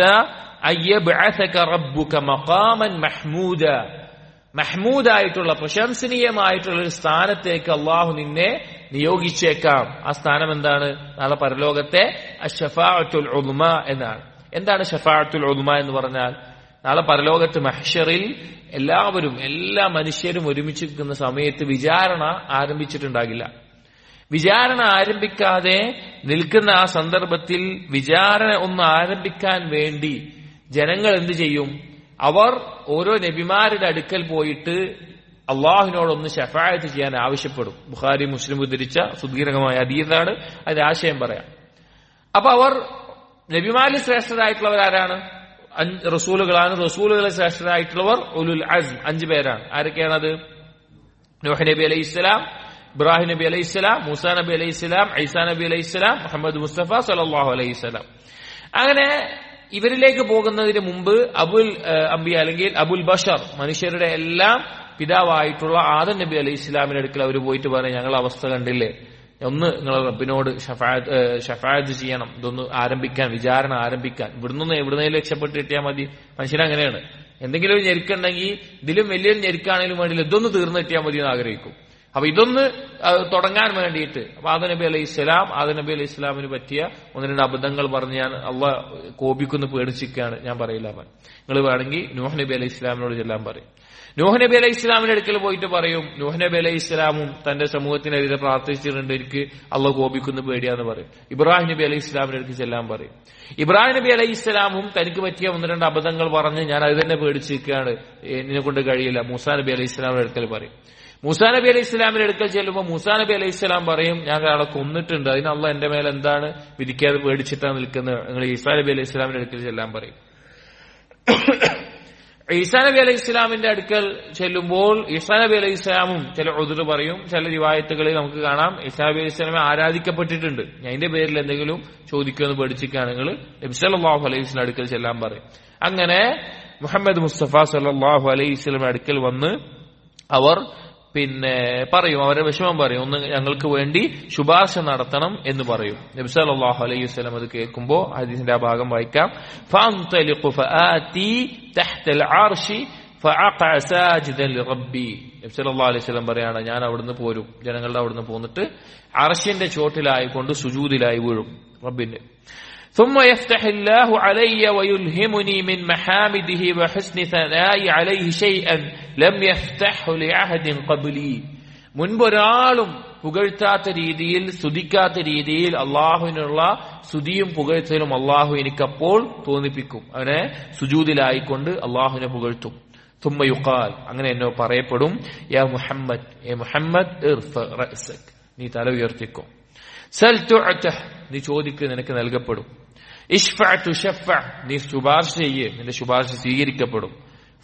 Speaker 1: റബ്ബുക മഖാമൻ മഹ്മൂദ മഹ്മൂദായിട്ടുള്ള പ്രശംസനീയമായിട്ടുള്ള ഒരു സ്ഥാനത്തേക്ക് അള്ളാഹു നിന്നെ നിയോഗിച്ചേക്കാം ആ സ്ഥാനം എന്താണ് നാളെ പരലോകത്തെ അഷഫാഅത്തുൽ ഉദ്മ എന്നാണ് എന്താണ് ഷഫാഅത്തുൽ ഉദ്മ എന്ന് പറഞ്ഞാൽ നാളെ പരലോകത്ത് മഹ്ഷറിൽ എല്ലാവരും എല്ലാ മനുഷ്യരും ഒരുമിച്ച് നിൽക്കുന്ന സമയത്ത് വിചാരണ ആരംഭിച്ചിട്ടുണ്ടാകില്ല വിചാരണ ആരംഭിക്കാതെ നിൽക്കുന്ന ആ സന്ദർഭത്തിൽ വിചാരണ ഒന്ന് ആരംഭിക്കാൻ വേണ്ടി ജനങ്ങൾ എന്ത് ചെയ്യും അവർ ഓരോ നബിമാരുടെ അടുക്കൽ പോയിട്ട് അള്ളാഹുവിനോടൊന്ന് ഷഫായത്ത് ചെയ്യാൻ ആവശ്യപ്പെടും ബുഖാരി മുസ്ലിം ഉദ്ധരിച്ച സുദീർഘമായ അതീതാണ് അതിന്റെ ആശയം പറയാം അപ്പൊ അവർ നബിമാരിൽ ശ്രേഷ്ഠരായിട്ടുള്ളവർ ആരാണ് റസൂലുകളാണ് റസൂലുകളിൽ ശ്രേഷ്ഠരായിട്ടുള്ളവർ ഉലുൽ അസ് അഞ്ചു പേരാണ് ആരൊക്കെയാണത് നോഹ് നബി അലൈഹി ഇസ്ലാം ഇബ്രാഹിം നബി അലൈഹി സ്വലാം മൂസ നബി അലൈഹി സ്വലാം ഐസാ നബി അലൈഹി സ്വലാം മുഹമ്മദ് മുസ്തഫ സലാഹു അലൈഹി സ്വലാം അങ്ങനെ ഇവരിലേക്ക് പോകുന്നതിന് മുമ്പ് അബുൽ അംബി അല്ലെങ്കിൽ അബുൽ ബഷർ മനുഷ്യരുടെ എല്ലാം പിതാവായിട്ടുള്ള ആദം നബി അലൈഹി ഇസ്ലാമിന്റെ അടുക്കൽ അവർ പോയിട്ട് പറഞ്ഞു ഞങ്ങൾ അവസ്ഥ കണ്ടില്ലേ ഒന്ന് നിങ്ങൾ റബ്ബിനോട് ഷഫായത്ത് ചെയ്യണം ഇതൊന്ന് ആരംഭിക്കാൻ വിചാരണ ആരംഭിക്കാൻ ഇവിടുന്ന് എവിടുന്നേലും രക്ഷപ്പെട്ട് കിട്ടിയാൽ മതി മനുഷ്യരങ്ങനെയാണ് എന്തെങ്കിലും ഒരു ഞെരുക്കുണ്ടെങ്കിൽ ഇതിലും വലിയൊരു ഞെരുക്കാണെങ്കിലും വേണ്ടിയില്ല ഇതൊന്ന് തീർന്നു കിട്ടിയാൽ മതി എന്ന് ആഗ്രഹിക്കും അപ്പൊ ഇതൊന്ന് തുടങ്ങാൻ വേണ്ടിയിട്ട് അപ്പൊ ആദ നബി അലൈഹി ഇസ്ലാം ആദ നബി അലൈഹി ഇസ്ലാമിന് പറ്റിയ ഒന്ന് രണ്ട് അബദ്ധങ്ങൾ പറഞ്ഞ് ഞാൻ അള്ള കോപിക്കുന്ന പേടിച്ചിരിക്കുകയാണ് ഞാൻ പറയില്ല അവൻ നിങ്ങൾ വേണമെങ്കിൽ നൂഹ് നബി അലൈഹി ഇസ്ലാമിനോട് ചെല്ലാൻ പറയും നൂഹ് നബി അലൈഹി ഇസ്ലാമിന്റെ അടുക്കൽ പോയിട്ട് പറയും നൂഹ് നബി അലൈഹി ഇസ്ലാമും തന്റെ സമൂഹത്തിനെതിരെ പ്രാർത്ഥിച്ചിട്ടുണ്ട് എനിക്ക് അള്ള കോപിക്കുന്ന പേടിയാന്ന് പറയും ഇബ്രാഹിം നബി അലൈഹി ഇസ്ലാമിന്റെ അടുക്ക് ചെല്ലാൻ പറയും ഇബ്രാഹിം നബി അലൈഹി ഇസ്ലാമും തനിക്ക് പറ്റിയ ഒന്ന് രണ്ട് അബദ്ധങ്ങൾ പറഞ്ഞ് ഞാൻ അത് തന്നെ പേടിച്ചിരിക്കുകയാണ് എന്നെ കൊണ്ട് കഴിയില്ല മൂസാ നബി അലൈഹി ഇസ്ലാമിന്റെ അടുക്കൽ പറയും മൂസാ നബി അലൈഹി ഇസ്ലാമിന്റെ അടുക്കൽ ചെല്ലുമ്പോൾ മൂസാ നബി അലൈഹി ഇസ്ലാം പറയും ഞാൻ ഒരാളെ കൊന്നിട്ടുണ്ട് അതിന് അള്ള എന്റെ മേലെ എന്താണ് വിധിക്കാതെ പേടിച്ചിട്ടാണ് നിൽക്കുന്നത് നിങ്ങൾ ഈസാ നബി അലൈഹി ഇസ്ലാമിന്റെ അടുക്കൽ ചെല്ലാൻ പറയും ഈസാ നബി അലൈഹി ഇസ്ലാമിന്റെ അടുക്കൽ ചെല്ലുമ്പോൾ ഈസാ നബി അലൈഹി ഇസ്ലാമും ചില ഉതിർ പറയും ചില റിവായത്തുകളിൽ നമുക്ക് കാണാം ഈസാ നബി അലൈഹി ഇസ്ലാമെ ആരാധിക്കപ്പെട്ടിട്ടുണ്ട് അതിന്റെ പേരിൽ എന്തെങ്കിലും ചോദിക്കുമെന്ന് പേടിച്ചിട്ടാണെങ്കിൽ നബിസല്ലാഹു അലൈഹി ഇസ്ലാം അടുക്കൽ ചെല്ലാൻ പറയും അങ്ങനെ മുഹമ്മദ് മുസ്തഫ സല്ലാഹു അലൈഹി ഇസ്ലാം അടുക്കൽ വന്ന് അവർ പിന്നെ പറയും അവരെ വിഷമം പറയും ഒന്ന് ഞങ്ങൾക്ക് വേണ്ടി ശുപാർശ നടത്തണം എന്ന് പറയും നബ്സല്ലാഹു അലൈഹി വസ്ലം അത് കേൾക്കുമ്പോൾ ഹദീസിന്റെ ആ ഭാഗം വായിക്കാം അലൈഹി പറയാണ് ഞാൻ അവിടുന്ന് പോരും ജനങ്ങളുടെ അവിടുന്ന് പോന്നിട്ട് അർഷിന്റെ ചോട്ടിലായിക്കൊണ്ട് സുജൂതിലായി വീഴും റബ്ബിന്റെ ثم يفتح الله علي ويلهمني من محامده وحسن ثنائي عليه شيئا لم يفتحه لعهد قبلي മുൻപൊരാളും പുകഴ്ത്താത്ത രീതിയിൽ സ്തുതിക്കാത്ത രീതിയിൽ അള്ളാഹുവിനുള്ള സ്തുതിയും പുകഴ്ത്തലും അള്ളാഹു എനിക്കപ്പോൾ തോന്നിപ്പിക്കും അവനെ സുജൂതിലായിക്കൊണ്ട് അള്ളാഹുവിനെ പുകഴ്ത്തും തുമ്മ യുക്കാൽ അങ്ങനെ എന്നോ പറയപ്പെടും യാ മുഹമ്മദ് ഏ മുഹമ്മദ് നീ തല ഉയർത്തിക്കോ സൽ നീ ചോദിക്ക് നിനക്ക് നൽകപ്പെടും ഇഷ്ഫു ഷഫ നീ ശുപാർശ ചെയ്യേ നിന്റെ ശുപാർശ സ്വീകരിക്കപ്പെടും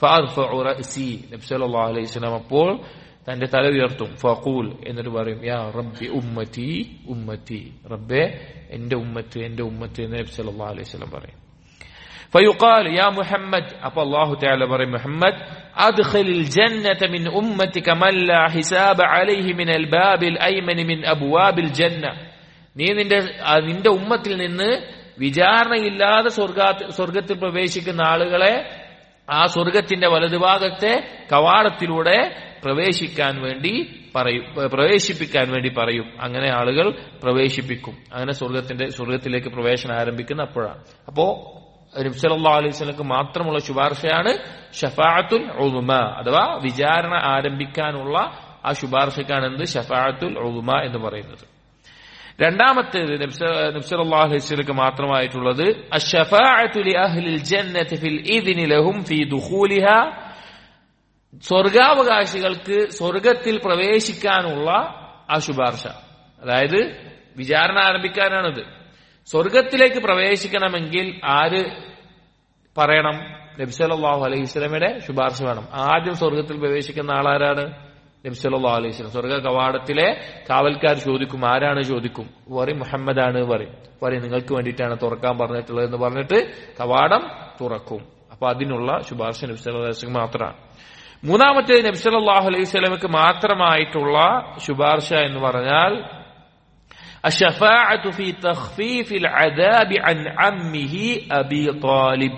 Speaker 1: അലൈഹിസ്ലാം അപ്പോൾ തന്റെ തല ഉയർത്തും ഫഖൂൽ എന്നിട്ട് പറയും യാ റബ്ബി ഉമ്മത്തി ഉമ്മത്തി റബ്ബെ എന്റെ ഉമ്മത്ത് എന്റെ ഉമ്മത്ത് എന്ന് നബി സല്ലല്ലാഹു അലൈഹി വസല്ലം പറയും فيقال يا محمد أبا الله تعالى بري محمد أدخل الجنة من أمتك من لا حساب عليه من الباب الأيمن من أبواب الجنة നീ നിന്റെ നിന്റെ ഉമ്മത്തിൽ നിന്ന് വിചാരണയില്ലാതെ സ്വർഗ സ്വർഗത്തിൽ പ്രവേശിക്കുന്ന ആളുകളെ ആ സ്വർഗത്തിന്റെ വലതുഭാഗത്തെ കവാടത്തിലൂടെ പ്രവേശിക്കാൻ വേണ്ടി പറയും പ്രവേശിപ്പിക്കാൻ വേണ്ടി പറയും അങ്ങനെ ആളുകൾ പ്രവേശിപ്പിക്കും അങ്ങനെ സ്വർഗത്തിന്റെ സ്വർഗത്തിലേക്ക് പ്രവേശനം ആരംഭിക്കുന്ന അപ്പോഴാണ് അപ്പോ നബ്സല്ലാ അലൈഹി സ്വലക്ക് മാത്രമുള്ള ശുപാർശയാണ് ഷഫാഅത്തുൽ ഉളുമ അഥവാ വിചാരണ ആരംഭിക്കാനുള്ള ആ ശുപാർശക്കാണ് എന്ത് ഷഫാഅത്തുൽ ഉളുമ എന്ന് പറയുന്നത് രണ്ടാമത്തേത് നബ്സല്ലാ അലൈഹി സ്വലക്ക് മാത്രമായിട്ടുള്ളത് അഷ്ഷഫാഅത്തു ലി അഹ്ലിൽ ജന്നത്തി ഫിൽ ഇദ്നി ലഹും ഫീ ദുഖൂലിഹാ സ്വർഗാവകാശികൾക്ക് സ്വർഗത്തിൽ പ്രവേശിക്കാനുള്ള ആ ശുപാർശ അതായത് വിചാരണ ആരംഭിക്കാനാണിത് സ്വർഗത്തിലേക്ക് പ്രവേശിക്കണമെങ്കിൽ ആര് പറയണം നബ്സലാഹു അലൈഹി സ്വലമയുടെ ശുപാർശ വേണം ആദ്യം സ്വർഗത്തിൽ പ്രവേശിക്കുന്ന ആളാരാണ് നബ്സലാഹു അലൈഹി സ്വലം സ്വർഗ കവാടത്തിലെ കാവൽക്കാർ ചോദിക്കും ആരാണ് ചോദിക്കും പറയും മുഹമ്മദാണ് പറയും പറയും നിങ്ങൾക്ക് വേണ്ടിയിട്ടാണ് തുറക്കാൻ പറഞ്ഞിട്ടുള്ളത് എന്ന് പറഞ്ഞിട്ട് കവാടം തുറക്കും അപ്പൊ അതിനുള്ള ശുപാർശ നബ്സലാഹു മാത്രമാണ് മൂന്നാമത്തെ നബ്സലാഹു അലൈഹി സ്വലമക്ക് മാത്രമായിട്ടുള്ള ശുപാർശ എന്ന് പറഞ്ഞാൽ الشفاعة في تخفيف العذاب عن عمه أبي طالب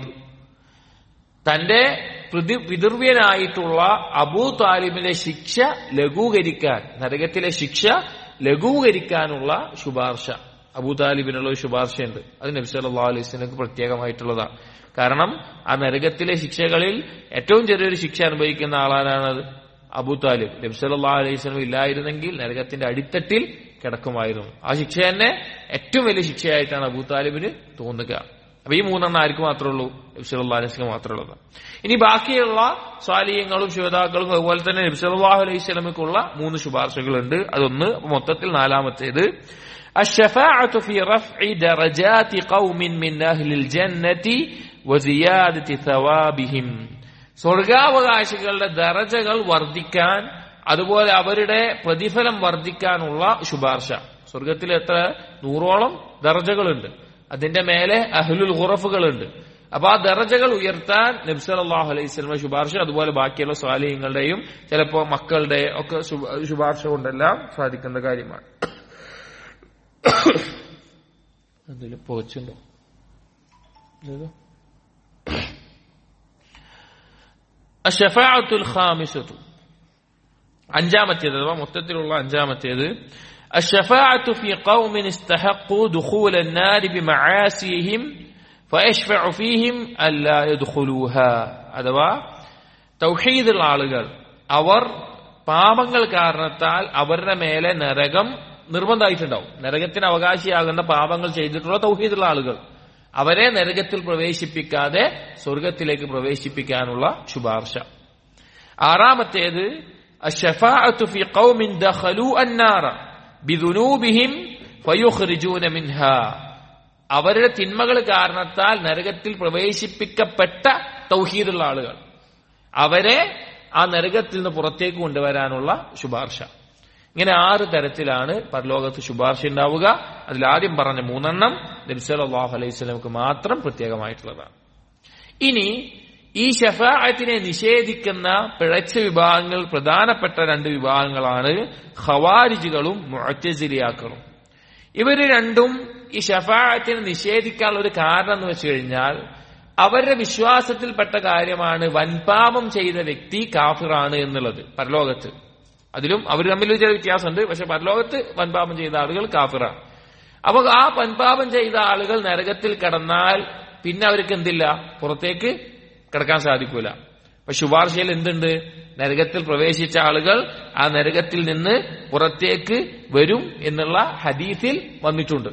Speaker 1: തന്റെ പിതൃവ്യനായിട്ടുള്ള അബൂ താലിബിന്റെ ശിക്ഷ ലഘൂകരിക്കാൻ നരകത്തിലെ ശിക്ഷ ലഘൂകരിക്കാനുള്ള ശുപാർശ അബൂ താലിബിനുള്ള ഒരു ശുപാർശയുണ്ട് അത് നബി സല്ലല്ലാഹു അലൈഹി വസല്ലമക്ക് പ്രത്യേകമായിട്ടുള്ളതാണ് കാരണം ആ നരകത്തിലെ ശിക്ഷകളിൽ ഏറ്റവും ചെറിയൊരു ശിക്ഷ അനുഭവിക്കുന്ന ആളാരാണത് അബൂ താലിബ് നബി സല്ലല്ലാഹു അലൈഹി വസല്ലം ഇല്ലായിരുന്നെങ്കിൽ നരകത്തിന്റെ അടിത്തട്ടിൽ കിടക്കുമായിരുന്നു ആ ശിക്ഷ തന്നെ ഏറ്റവും വലിയ ശിക്ഷയായിട്ടാണ് അബൂ താലിബിന് തോന്നുക അപ്പൊ ഈ മൂന്നെണ്ണം ആർക്ക് മാത്രമേ ഉള്ളൂ നബ്സലാഹു അലൈഹി മാത്രമേ ഉള്ളത് ഇനി ബാക്കിയുള്ള സ്വാലീയങ്ങളും ശുഹതാക്കളും അതുപോലെ തന്നെ നബ്സലാഹു അലൈഹി സ്വലമക്കുള്ള മൂന്ന് ശുപാർശകളുണ്ട് അതൊന്ന് മൊത്തത്തിൽ നാലാമത്തേത് الشفاعة في رفع درجات قوم من أهل الجنة وزيادة ثوابهم സ്വർഗാവകാശികളുടെ ദറജകൾ വർദ്ധിക്കാൻ അതുപോലെ അവരുടെ പ്രതിഫലം വർദ്ധിക്കാനുള്ള ശുപാർശ സ്വർഗത്തിൽ എത്ര നൂറോളം ദർജകളുണ്ട് അതിന്റെ മേലെ അഹ്ലുൽ ഖുറഫുകളുണ്ട് അപ്പൊ ആ ദർജകൾ ഉയർത്താൻ നബ്സലാഹു അലൈഹി സ്വലമ ശുപാർശ അതുപോലെ ബാക്കിയുള്ള സ്വാലീയങ്ങളുടെയും ചിലപ്പോ മക്കളുടെ ഒക്കെ ശുപാർശ കൊണ്ടെല്ലാം സാധിക്കുന്ന കാര്യമാണ് അതിൽ പോച്ചുണ്ടോ അഷഫാഅത്തുൽ ഖാമിസത്തു അഞ്ചാമത്തേത് അഥവാ മൊത്തത്തിലുള്ള അഞ്ചാമത്തേത് الشفاعة في قوم استحقوا دخول النار بمعاسيهم فيشفع فيهم ألا يدخلوها അഥവാ തൗഹീദുള്ള ആളുകൾ അവർ പാപങ്ങൾ കാരണത്താൽ അവരുടെ മേലെ നരകം നിർബന്ധമായിട്ടുണ്ടാവും നരകത്തിന് അവകാശിയാകുന്ന പാപങ്ങൾ ചെയ്തിട്ടുള്ള തൗഹീദുള്ള ആളുകൾ അവരെ നരകത്തിൽ പ്രവേശിപ്പിക്കാതെ സ്വർഗത്തിലേക്ക് പ്രവേശിപ്പിക്കാനുള്ള ശുപാർശ ആറാമത്തേത് الشفاعة في قوم دخلوا النار بذنوبهم فيخرجون منها അവരുടെ തിന്മകൾ കാരണത്താൽ നരകത്തിൽ പ്രവേശിപ്പിക്കപ്പെട്ട തൗഹീദുള്ള ആളുകൾ അവരെ ആ നരകത്തിൽ നിന്ന് പുറത്തേക്ക് കൊണ്ടുവരാനുള്ള ശുപാർശ ഇങ്ങനെ ആറ് തരത്തിലാണ് പരലോകത്ത് ശുപാർശ ഉണ്ടാവുക അതിലാദ്യം പറഞ്ഞ മൂന്നെണ്ണം നബ്സലാഹു അലൈഹി സ്വലമക്ക് മാത്രം പ്രത്യേകമായിട്ടുള്ളതാണ് ഇനി ഈ ഷഫാഅത്തിനെ നിഷേധിക്കുന്ന പിഴച്ച വിഭാഗങ്ങൾ പ്രധാനപ്പെട്ട രണ്ട് വിഭാഗങ്ങളാണ് ഖവാരിജുകളും മുഅറ്റസിലിയാക്കളും ഇവര് രണ്ടും ഈ ഷഫാഅത്തിനെ നിഷേധിക്കാനുള്ള ഒരു കാരണം എന്ന് വെച്ച് കഴിഞ്ഞാൽ അവരുടെ വിശ്വാസത്തിൽപ്പെട്ട കാര്യമാണ് വൻപാപം ചെയ്ത വ്യക്തി കാഫിറാണ് എന്നുള്ളത് പരലോകത്ത് അതിലും അവർ തമ്മിൽ ചില വ്യത്യാസമുണ്ട് പക്ഷെ പരലോകത്ത് വൻപാപം ചെയ്ത ആളുകൾ കാഫിറാണ് അപ്പൊ ആ വൻപാപം ചെയ്ത ആളുകൾ നരകത്തിൽ കടന്നാൽ പിന്നെ അവർക്ക് എന്തില്ല പുറത്തേക്ക് കിടക്കാൻ സാധിക്കൂല അപ്പൊ ശുപാർശയിൽ എന്തുണ്ട് നരകത്തിൽ പ്രവേശിച്ച ആളുകൾ ആ നരകത്തിൽ നിന്ന് പുറത്തേക്ക് വരും എന്നുള്ള ഹദീസിൽ വന്നിട്ടുണ്ട്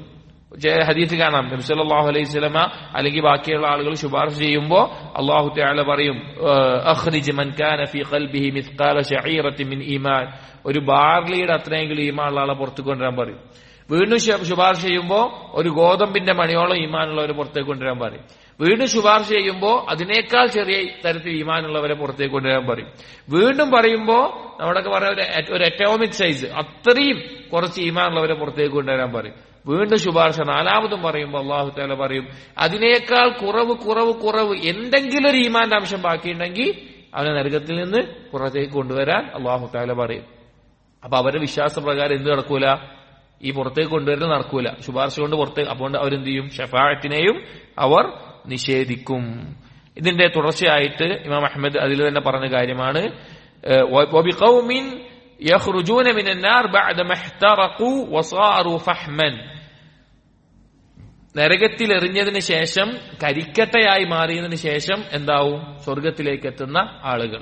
Speaker 1: ഹദീസ് കാണാം നബ്സല്ലാഹു അലൈഹി സ്വലമ അല്ലെങ്കിൽ ബാക്കിയുള്ള ആളുകൾ ശുപാർശ ചെയ്യുമ്പോൾ അള്ളാഹു തആല പറയും അഖ്രിജ് മൻ കാന ഫീ ഖൽബിഹി മിസ്ഖാല ശഈറത്തിൻ മിൻ ഈമാൻ ഒരു ബാർലിയുടെ അത്രയെങ്കിലും ഈമാൻ ഉള്ള ആളെ പുറത്തു കൊണ്ടുവരാൻ പറയും വീണ്ടും ശുപാർശ ചെയ്യുമ്പോൾ ഒരു ഗോതമ്പിന്റെ മണിയോളം ഈമാനുള്ളവരെ പുറത്തേക്ക് കൊണ്ടുവരാൻ പറയും വീണ്ടും ശുപാർശ ചെയ്യുമ്പോൾ അതിനേക്കാൾ ചെറിയ തരത്തിൽ ഈമാനുള്ളവരെ പുറത്തേക്ക് കൊണ്ടുവരാൻ പറയും വീണ്ടും പറയുമ്പോൾ നമ്മുടെയൊക്കെ പറയാം ഒരു അറ്റോമിക് സൈസ് അത്രയും കുറച്ച് ഈമാനുള്ളവരെ പുറത്തേക്ക് കൊണ്ടുവരാൻ പറയും വീണ്ടും ശുപാർശ നാലാമതും പറയുമ്പോൾ അള്ളാഹു താല പറയും അതിനേക്കാൾ കുറവ് കുറവ് കുറവ് എന്തെങ്കിലും ഒരു ഈമാന്റെ അംശം ബാക്കിയുണ്ടെങ്കിൽ അവനെ നരകത്തിൽ നിന്ന് പുറത്തേക്ക് കൊണ്ടുവരാൻ അള്ളാഹു താല പറയും അപ്പൊ അവരുടെ വിശ്വാസപ്രകാരം എന്ത് നടക്കൂല ഈ പുറത്തേക്ക് കൊണ്ടുവരുന്നത് നടക്കൂല ശുപാർശ കൊണ്ട് പുറത്തേക്ക് അതുകൊണ്ട് അവരെന്ത് ചെയ്യും ഷഫായത്തിനെയും അവർ നിഷേധിക്കും ഇതിന്റെ തുടർച്ചയായിട്ട് ഇമാം അഹമ്മദ് അതിൽ തന്നെ പറഞ്ഞ കാര്യമാണ്
Speaker 2: يخرجون من النار بعد ما احترقوا وصاروا فحما നരകത്തിൽ എറിഞ്ഞതിന് ശേഷം കരിക്കട്ടയായി മാറിയതിന് ശേഷം എന്താവും സ്വർഗത്തിലേക്ക് എത്തുന്ന ആളുകൾ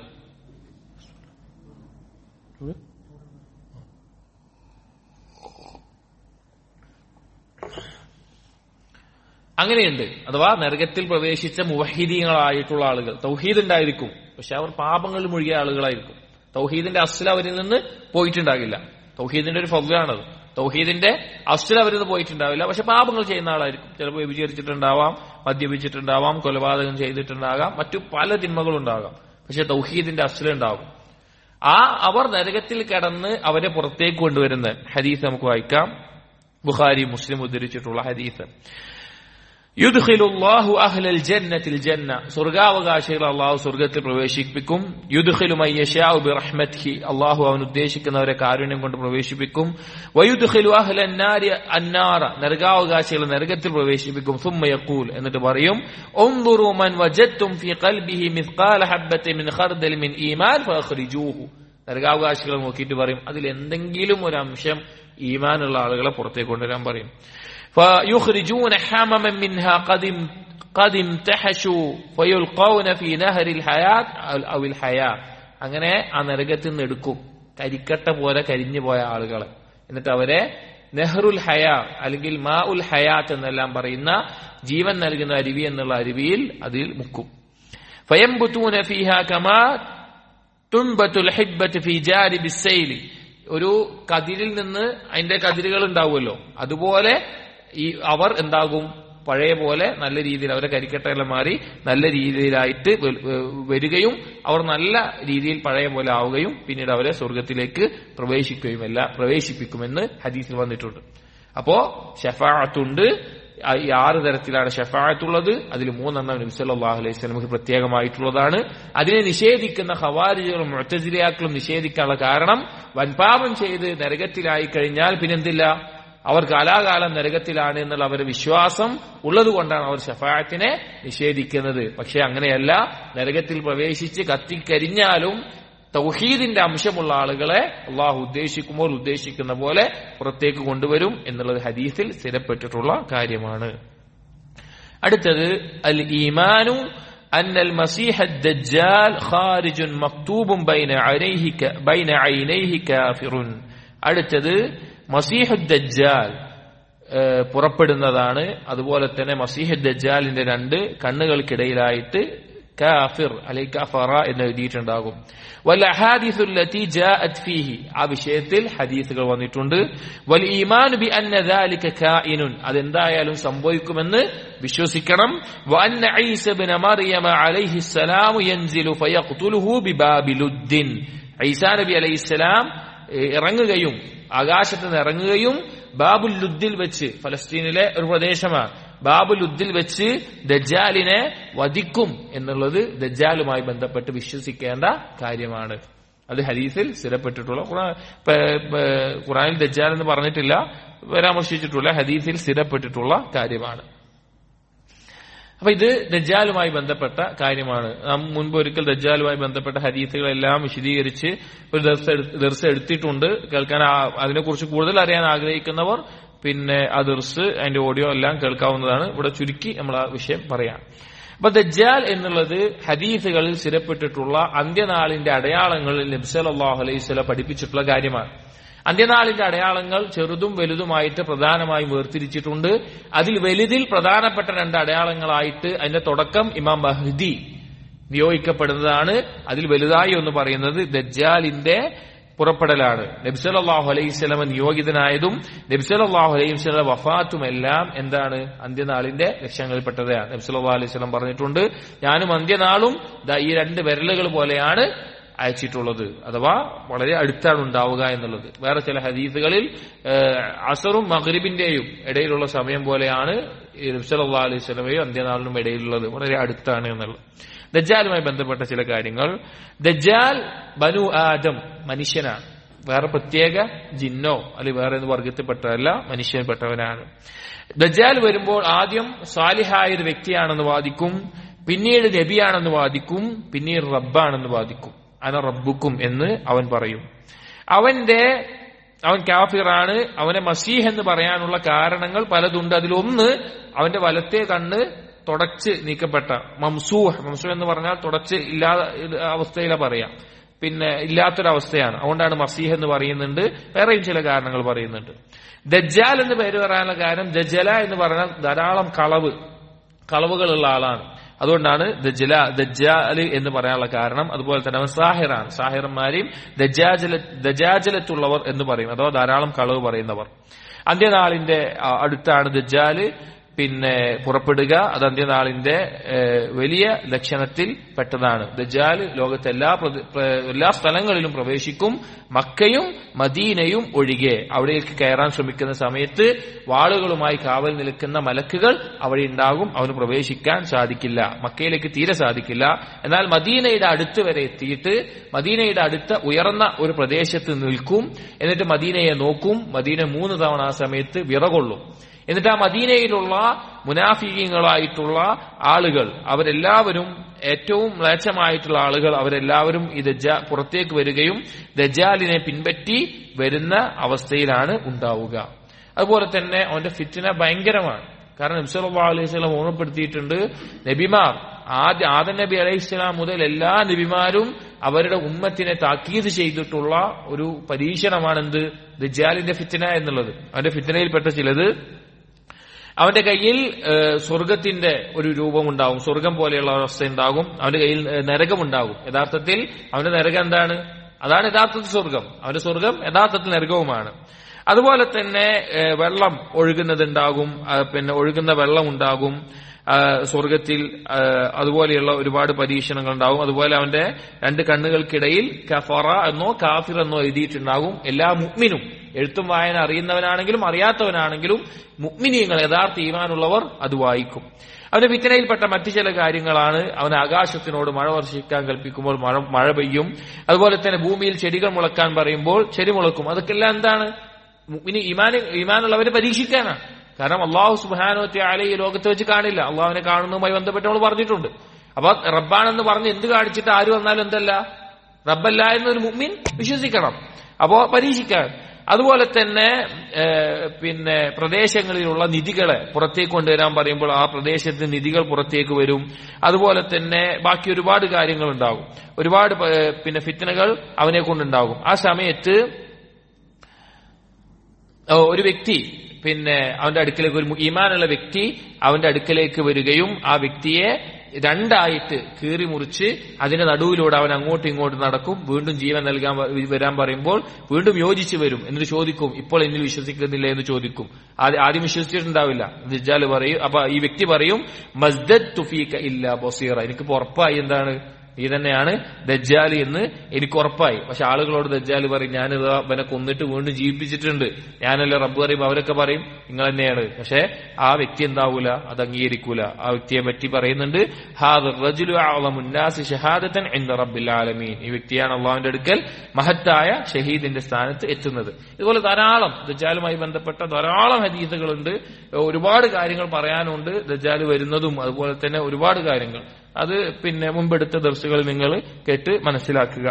Speaker 2: അങ്ങനെയുണ്ട് അഥവാ നരകത്തിൽ പ്രവേശിച്ച മുവഹിദീങ്ങളായിട്ടുള്ള ആളുകൾ തൗഹീദ് ഉണ്ടായിരിക്കും പക്ഷെ അവർ പാപങ്ങളിൽ മുഴുകിയ ആളുകളായിരിക്കും തൗഹീദിന്റെ അസ്ല അവരിൽ നിന്ന് പോയിട്ടുണ്ടാകില്ല തൗഹീദിന്റെ ഒരു ഫവ്ലാണത് തൗഹീദിന്റെ അസ്ല അവരിൽ നിന്ന് പോയിട്ടുണ്ടാവില്ല പക്ഷെ പാപങ്ങൾ ചെയ്യുന്ന ആളായിരിക്കും ചിലപ്പോൾ വ്യഭിചരിച്ചിട്ടുണ്ടാവാം മദ്യപിച്ചിട്ടുണ്ടാവാം കൊലപാതകം ചെയ്തിട്ടുണ്ടാകാം മറ്റു പല തിന്മകളും ഉണ്ടാകാം പക്ഷെ തൗഹീദിന്റെ അസ്ല ഉണ്ടാകും ആ അവർ നരകത്തിൽ കടന്ന് അവരെ പുറത്തേക്ക് കൊണ്ടുവരുന്ന ഹദീസ് നമുക്ക് വായിക്കാം ബുഖാരി മുസ്ലിം ഉദ്ധരിച്ചിട്ടുള്ള ഹദീസ് യുദ്ഖിലുല്ലാഹു അഹ്ലൽ ജന്നത്തിൽ ജന്ന സ്വർഗാവകാശികൾ അള്ളാഹു സ്വർഗത്തിൽ പ്രവേശിപ്പിക്കും യുദ്ഖിലു മയ്യശാഉ ബിറഹ്മത്തിഹി അള്ളാഹു അവൻ ഉദ്ദേശിക്കുന്നവരെ കാരുണ്യം കൊണ്ട് പ്രവേശിപ്പിക്കും വയുദ്ഖിലു അഹ്ലൻ നാരി അന്നാറ നരകാവകാശികളെ നരകത്തിൽ പ്രവേശിപ്പിക്കും സുമ്മ യഖൂൽ എന്നിട്ട് പറയും ഉൻദുറു മൻ വജദ്തും ഫീ ഖൽബിഹി മിസ്ഖാല ഹബ്ബത്തിൻ മിൻ ഖർദൽ മിൻ ഈമാൻ ഫഅഖ്രിജൂഹു നരകാവകാശികളെ നോക്കിയിട്ട് പറയും അതിൽ എന്തെങ്കിലും ഒരു അംശം ഈമാനുള്ള ആളുകളെ പുറത്തേക്ക് കൊണ്ടുവരാൻ പറയും فيخرجون حمما منها قد قد امتحشوا فيلقون في نهر الحياة أو الحياة അങ്ങനെ ആ നരകത്തിൽ നിന്ന് എടുക്കും കരിക്കട്ട പോലെ കരിഞ്ഞു പോയ ആളുകളെ എന്നിട്ട് അവരെ നെഹ്റുൽ ഹയാ അല്ലെങ്കിൽ മാ ഉൽ ഹയാത്ത് എന്നെല്ലാം പറയുന്ന ജീവൻ നൽകുന്ന അരുവി എന്നുള്ള അരുവിയിൽ അതിൽ മുക്കും ഫയംബുത്തൂന ഫീഹ കമാ തുൻബത്തുൽ ഹിബ്ബത്ത് ഫി ജാരിബി സൈലി ഒരു കതിരിൽ നിന്ന് അതിന്റെ കതിരുകൾ ഉണ്ടാവുമല്ലോ അതുപോലെ ഈ അവർ എന്താകും പഴയ പോലെ നല്ല രീതിയിൽ അവരെ കരിക്കട്ടയെല്ലാം മാറി നല്ല രീതിയിലായിട്ട് വരികയും അവർ നല്ല രീതിയിൽ പഴയ പോലെ ആവുകയും പിന്നീട് അവരെ സ്വർഗത്തിലേക്ക് പ്രവേശിക്കുകയുമല്ല പ്രവേശിപ്പിക്കുമെന്ന് ഹദീസിൽ വന്നിട്ടുണ്ട് അപ്പോ ഷഫാഅത്തുണ്ട് ഈ ആറ് തരത്തിലാണ് ഷഫാഅത്തുള്ളത് അതിൽ മൂന്നെണ്ണം നബി സല്ലല്ലാഹു അലൈഹി വസല്ലമക്ക് പ്രത്യേകമായിട്ടുള്ളതാണ് അതിനെ നിഷേധിക്കുന്ന ഖവാരിജുകളും മുഅ്തസിലിയാക്കളും നിഷേധിക്കാനുള്ള കാരണം വൻപാപം ചെയ്ത് നരകത്തിലായി കഴിഞ്ഞാൽ പിന്നെന്തില്ല അവർ കാലാകാലം നരകത്തിലാണ് എന്നുള്ള അവരുടെ വിശ്വാസം ഉള്ളതുകൊണ്ടാണ് അവർ ഷഫായത്തിനെ നിഷേധിക്കുന്നത് പക്ഷെ അങ്ങനെയല്ല നരകത്തിൽ പ്രവേശിച്ച് കത്തിക്കരിഞ്ഞാലും തൗഹീദിന്റെ അംശമുള്ള ആളുകളെ അള്ളാഹു ഉദ്ദേശിക്കുമ്പോൾ ഉദ്ദേശിക്കുന്ന പോലെ പുറത്തേക്ക് കൊണ്ടുവരും എന്നുള്ളത് ഹദീസിൽ സ്ഥിരപ്പെട്ടിട്ടുള്ള കാര്യമാണ് അടുത്തത് അൽ ഈമാനു أن المسيح الدجال خارج مكتوب بين عينيه بين عينيه كافر അടുത്തത് മസീഹ് ദജ്ജാൽ പുറപ്പെടുന്നതാണ് അതുപോലെ തന്നെ മസീഹ് ദജ്ജാലിന്റെ രണ്ട് കണ്ണുകൾക്കിടയിലായിട്ട് കാഫിർ അല്ലെങ്കിൽ കഫറ എന്ന് എഴുതിയിട്ടുണ്ടാകും വൽ അഹാദിസുല്ലത്തി ജാഅത് ഫീഹി ആ വിഷയത്തിൽ ഹദീസുകൾ വന്നിട്ടുണ്ട് വൽ ഈമാൻ ബി അന്ന ദാലിക കായിനുൻ അതെന്തായാലും സംഭവിക്കുമെന്ന് വിശ്വസിക്കണം വ അന്ന ഈസ ഇബ്ന മറിയമ അലൈഹിസ്സലാം യൻസിലു ഫയഖ്തുലുഹു ബിബാബിലുദ്ദിൻ ഈസാ നബി അലൈഹിസ്സലാം ഇറങ്ങുകയും ആകാശത്ത് നിന്ന് ഇറങ്ങുകയും ബാബുൽ ലുദ്ദിൽ വെച്ച് ഫലസ്തീനിലെ ഒരു പ്രദേശമാണ് ബാബുൽ ലുദ്ദിൽ വെച്ച് ദജ്ജാലിനെ വധിക്കും എന്നുള്ളത് ദജ്ജാലുമായി ബന്ധപ്പെട്ട് വിശ്വസിക്കേണ്ട കാര്യമാണ് അത് ഹദീസിൽ സ്ഥിരപ്പെട്ടിട്ടുള്ള ഖുറാനിൽ ദജ്ജാൽ എന്ന് പറഞ്ഞിട്ടില്ല പരാമർശിച്ചിട്ടുള്ള ഹദീസിൽ സ്ഥിരപ്പെട്ടിട്ടുള്ള കാര്യമാണ് അപ്പൊ ഇത് ദജ്ജാലുമായി ബന്ധപ്പെട്ട കാര്യമാണ് നാം മുൻപ് ഒരിക്കൽ ദജ്ജാലുമായി ബന്ധപ്പെട്ട ഹദീസുകളെല്ലാം വിശദീകരിച്ച് ഒരു ദർസ് എടുത്തിട്ടുണ്ട് കേൾക്കാൻ അതിനെക്കുറിച്ച് കൂടുതൽ അറിയാൻ ആഗ്രഹിക്കുന്നവർ പിന്നെ ആ ദർസ് അതിന്റെ ഓഡിയോ എല്ലാം കേൾക്കാവുന്നതാണ് ഇവിടെ ചുരുക്കി നമ്മൾ ആ വിഷയം പറയാം അപ്പൊ ദജ്ജാൽ എന്നുള്ളത് ഹദീസുകളിൽ സ്ഥിരപ്പെട്ടിട്ടുള്ള അന്ത്യനാളിന്റെ അടയാളങ്ങളിൽ നബ്സലാഹു അലൈഹി പഠിപ്പിച്ചിട്ടുള്ള കാര്യമാണ് അന്ത്യനാളിന്റെ അടയാളങ്ങൾ ചെറുതും വലുതുമായിട്ട് പ്രധാനമായും വേർതിരിച്ചിട്ടുണ്ട് അതിൽ വലുതിൽ പ്രധാനപ്പെട്ട രണ്ട് അടയാളങ്ങളായിട്ട് അതിന്റെ തുടക്കം ഇമാം മഹ്ദി നിയോഗിക്കപ്പെടുന്നതാണ് അതിൽ വലുതായി എന്ന് പറയുന്നത് ദജ്ജാലിന്റെ പുറപ്പെടലാണ് നബ്സലാഹു അലൈഹി സ്വലമ നിയോഗിതനായതും നബ്സലാഹു അലൈഹി സ്വലം വഫാത്തുമെല്ലാം എന്താണ് അന്ത്യനാളിന്റെ ലക്ഷ്യങ്ങളിൽപ്പെട്ടതാണ് നബ്സലാഹു അലൈഹി സ്വലം പറഞ്ഞിട്ടുണ്ട് ഞാനും അന്ത്യനാളും ഈ രണ്ട് വിരലുകൾ പോലെയാണ് അയച്ചിട്ടുള്ളത് അഥവാ വളരെ അടുത്താണ് ഉണ്ടാവുക എന്നുള്ളത് വേറെ ചില ഹദീസുകളിൽ അസറും മഗ്രിബിന്റെയും ഇടയിലുള്ള സമയം പോലെയാണ് നബ്സല്ലാ അലൈഹി സ്വലമയും അന്ത്യനാളിനും ഇടയിലുള്ളത് വളരെ അടുത്താണ് എന്നുള്ളത് ദജ്ജാലുമായി ബന്ധപ്പെട്ട ചില കാര്യങ്ങൾ ദജ്ജാൽ ബനു ആദം മനുഷ്യനാണ് വേറെ പ്രത്യേക ജിന്നോ അല്ലെങ്കിൽ വേറെ വർഗത്തിൽപ്പെട്ടതല്ല മനുഷ്യൻപ്പെട്ടവനാണ് ദജ്ജാൽ വരുമ്പോൾ ആദ്യം സാലിഹായ ഒരു വ്യക്തിയാണെന്ന് വാദിക്കും പിന്നീട് നബിയാണെന്ന് വാദിക്കും പിന്നീട് റബ്ബാണെന്ന് വാദിക്കും അന റബ്ബുക്കും എന്ന് അവൻ പറയും അവന്റെ അവൻ കാഫിറാണ് അവനെ മസീഹ് എന്ന് പറയാനുള്ള കാരണങ്ങൾ പലതുണ്ട് അതിലൊന്ന് അവന്റെ വലത്തെ കണ്ണ് തുടച്ച് നീക്കപ്പെട്ട മംസൂഹ് മംസൂഹ് എന്ന് പറഞ്ഞാൽ തുടച്ച് ഇല്ലാத അവസ്ഥയിലാ പറയാം പിന്നെ ഇല്ലാത്തൊരവസ്ഥയാണ് അതുകൊണ്ടാണ് മസീഹ് എന്ന് പറയുന്നുണ്ട് വേറെയും ചില കാരണങ്ങൾ പറയുന്നുണ്ട് ദജ്ജാൽ എന്ന് പേര് പറയാനുള്ള കാര്യം ദജ്ജല എന്ന് പറഞ്ഞാൽ ധാരാളം കളവ് കളവുകളുള്ള ആളാണ് അതുകൊണ്ടാണ് ദജ്ജല ദജ്ജാല് എന്ന് പറയാനുള്ള കാരണം അതുപോലെ തന്നെ അവൻ സാഹിറാണ് സാഹിറന്മാരെയും ദജാജല ദജാജലത്തുള്ളവർ എന്ന് പറയും അഥവാ ധാരാളം കളവ് പറയുന്നവർ അന്ത്യനാളിന്റെ ആ, അടുത്താണ് ദജ്ജാല് പിന്നെ പുറപ്പെടുക അത് അന്ത്യനാളിന്റെ ഏഹ്, വലിയ ലക്ഷണത്തിൽ പെട്ടതാണ് ദജ്ജാൽ ലോകത്തെ എല്ലാ പ്രദ- പ്ര- എല്ലാ സ്ഥലങ്ങളിലും പ്രവേശിക്കും മക്കയും മദീനയും ഒഴികെ അവിടേക്ക് കയറാൻ ശ്രമിക്കുന്ന സമയത്ത് വാളുകളുമായി കാവൽ നിൽക്കുന്ന മലക്കുകൾ അവിടെ ഉണ്ടാകും അവന് പ്രവേശിക്കാൻ സാധിക്കില്ല മക്കയിലേക്ക് തീരെ സാധിക്കില്ല എന്നാൽ മദീനയുടെ അടുത്ത് വരെ എത്തിയിട്ട് മദീനയുടെ അടുത്ത ഉയർന്ന ഒരു പ്രദേശത്ത് നിൽക്കും എന്നിട്ട് മദീനയെ നോക്കും മദീന മൂന്ന് തവണ ആ സമയത്ത് വിറകൊള്ളും എന്നിട്ട് ആ മദീനയിലുള്ള മുനാഫികങ്ങളായിട്ടുള്ള ആളുകൾ അവരെല്ലാവരും ഏറ്റവും മ്ലേച്ഛമായിട്ടുള്ള ആളുകൾ അവരെല്ലാവരും ഈ ദജ്ജ പുറത്തേക്ക് വരികയും ദജ്ജാലിനെ പിൻപറ്റി വരുന്ന അവസ്ഥയിലാണ് ഉണ്ടാവുക അതുപോലെ തന്നെ അവന്റെ ഫിറ്റിന ഭയങ്കരമാണ് കാരണം നബ്സല്ലാ അലൈഹി സ്വലം ഓർമ്മപ്പെടുത്തിയിട്ടുണ്ട് നബിമാർ ആദ്യ ആദം നബി അലൈഹി സ്വലാം മുതൽ എല്ലാ നബിമാരും അവരുടെ ഉമ്മത്തിനെ താക്കീത് ചെയ്തിട്ടുള്ള ഒരു പരീക്ഷണമാണെന്ത് ദജ്ജാലിന്റെ ഫിത്തിന എന്നുള്ളത് അവന്റെ ഫിത്തിനയിൽപ്പെട്ട ചിലത് അവന്റെ കയ്യിൽ ഏഹ്, സ്വർഗത്തിന്റെ ഒരു രൂപമുണ്ടാകും സ്വർഗം പോലെയുള്ള അവസ്ഥ ഉണ്ടാകും അവന്റെ കയ്യിൽ ഏഹ്, നരകമുണ്ടാകും യഥാർത്ഥത്തിൽ അവന്റെ നരകം എന്താണ് അതാണ് യഥാർത്ഥത്തിൽ സ്വർഗം അവന്റെ സ്വർഗം യഥാർത്ഥത്തിൽ നരകവുമാണ് അതുപോലെ തന്നെ ഏഹ്, വെള്ളം ഒഴുകുന്നതുണ്ടാകും ആ, പിന്നെ ഒഴുകുന്ന വെള്ളം ഉണ്ടാകും ആ, സ്വർഗത്തിൽ ആ, അതുപോലെയുള്ള ഒരുപാട് പരീക്ഷണങ്ങൾ ഉണ്ടാകും അതുപോലെ അവന്റെ രണ്ട് കണ്ണുകൾക്കിടയിൽ കഫറ എന്നോ കാഫിർ എന്നോ എഴുതിയിട്ടുണ്ടാകും എല്ലാ മുഗ്മിനും എഴുത്തും വായന അറിയുന്നവനാണെങ്കിലും അറിയാത്തവനാണെങ്കിലും മുഗ്മിനീയങ്ങൾ യഥാർത്ഥ ഈമാനുള്ളവർ അത് വായിക്കും അവന്റെ വിത്തനയിൽപ്പെട്ട മറ്റു ചില കാര്യങ്ങളാണ് അവൻ ആകാശത്തിനോട് മഴ വർഷിക്കാൻ കൽപ്പിക്കുമ്പോൾ മഴ മഴ പെയ്യും അതുപോലെ തന്നെ ഭൂമിയിൽ ചെടികൾ മുളക്കാൻ പറയുമ്പോൾ ചെടി മുളക്കും അതൊക്കെ എല്ലാം എന്താണ് മുഗ്മിനി ഈമാന് ഈമാനുള്ളവരെ പരീക്ഷിക്കാനാണ് കാരണം അള്ളാഹു സുബാനോത്തെ ആലെ ഈ ലോകത്ത് വെച്ച് കാണില്ല അള്ളാഹുവിനെ കാണുന്നതുമായി ബന്ധപ്പെട്ട് നമ്മൾ പറഞ്ഞിട്ടുണ്ട് അപ്പൊ റബ്ബാണെന്ന് പറഞ്ഞ് എന്ത് കാണിച്ചിട്ട് ആര് വന്നാലും എന്തല്ല റബ്ബല്ല എന്നൊരു മുഗ്മിൻ വിശ്വസിക്കണം അപ്പോ പരീക്ഷിക്കാൻ അതുപോലെ തന്നെ ഏഹ്, പിന്നെ പ്രദേശങ്ങളിലുള്ള നിധികളെ പുറത്തേക്ക് കൊണ്ടുവരാൻ പറയുമ്പോൾ ആ പ്രദേശത്ത് നിധികൾ പുറത്തേക്ക് വരും അതുപോലെ തന്നെ ബാക്കി ഒരുപാട് കാര്യങ്ങൾ ഉണ്ടാകും ഒരുപാട് പ- പിന്നെ ഫിത്തനകൾ അവനെ കൊണ്ടുണ്ടാകും ആ സമയത്ത് ഓ, ഒരു വ്യക്തി പിന്നെ അവന്റെ അടുക്കലേക്ക് ഒരു ഈമാനുള്ള വ്യക്തി അവന്റെ അടുക്കലേക്ക് വരികയും ആ വ്യക്തിയെ രണ്ടായിട്ട് കീറി മുറിച്ച് അതിന്റെ നടുവിലൂടെ അവൻ അങ്ങോട്ടും ഇങ്ങോട്ടും നടക്കും വീണ്ടും ജീവൻ നൽകാൻ വ- വരാൻ പറയുമ്പോൾ വീണ്ടും യോജിച്ച് വരും എന്നിട്ട് ചോദിക്കും ഇപ്പോൾ എന്നിൽ വിശ്വസിക്കുന്നില്ല എന്ന് ചോദിക്കും ആദ്യ- ആദ്യം വിശ്വസിച്ചിട്ടുണ്ടാവില്ല ദിജാല് പറയും അപ്പൊ ഈ വ്യക്തി പറയും മസ്ദദ് തുഫീക ഇല്ല ബൊസീറ എനിക്ക് ഉറപ്പായി എന്താണ് നീ തന്നെയാണ് ദജ്ജാലി എന്ന് എനിക്ക് ഉറപ്പായി പക്ഷെ ആളുകളോട് ദജ്ജാലി പറയും ഞാനിത് അവനെ കൊന്നിട്ട് വീണ്ടും ജീവിപ്പിച്ചിട്ടുണ്ട് ഞാനല്ല റബ്ബ് പറയുമ്പോൾ അവരൊക്കെ പറയും നിങ്ങൾ തന്നെയാണ് പക്ഷെ ആ വ്യക്തി എന്താവൂല അത് അംഗീകരിക്കൂല ആ വ്യക്തിയെ പറ്റി പറയുന്നുണ്ട് ഹാദ് റജുലു അഅ്ളമു الناس ഷഹാദത്തൻ ഇൻദ റബ്ബിൽ ആലമീൻ ഈ വ്യക്തിയാണ് അള്ളാഹുവിന്റെ അടുക്കൽ മഹത്തായ ഷഹീദിന്റെ സ്ഥാനത്ത് എത്തുന്നത് ഇതുപോലെ ധാരാളം ദജ്ജാലുമായി ബന്ധപ്പെട്ട ധാരാളം ഹദീസുകളുണ്ട് ഒരുപാട് കാര്യങ്ങൾ പറയാനുണ്ട് ദജ്ജാല് വരുന്നതും അതുപോലെ തന്നെ ഒരുപാട് കാര്യങ്ങൾ അത് പിന്നെ മുമ്പെടുത്ത ദർശകൾ നിങ്ങൾ കേട്ട് മനസ്സിലാക്കുക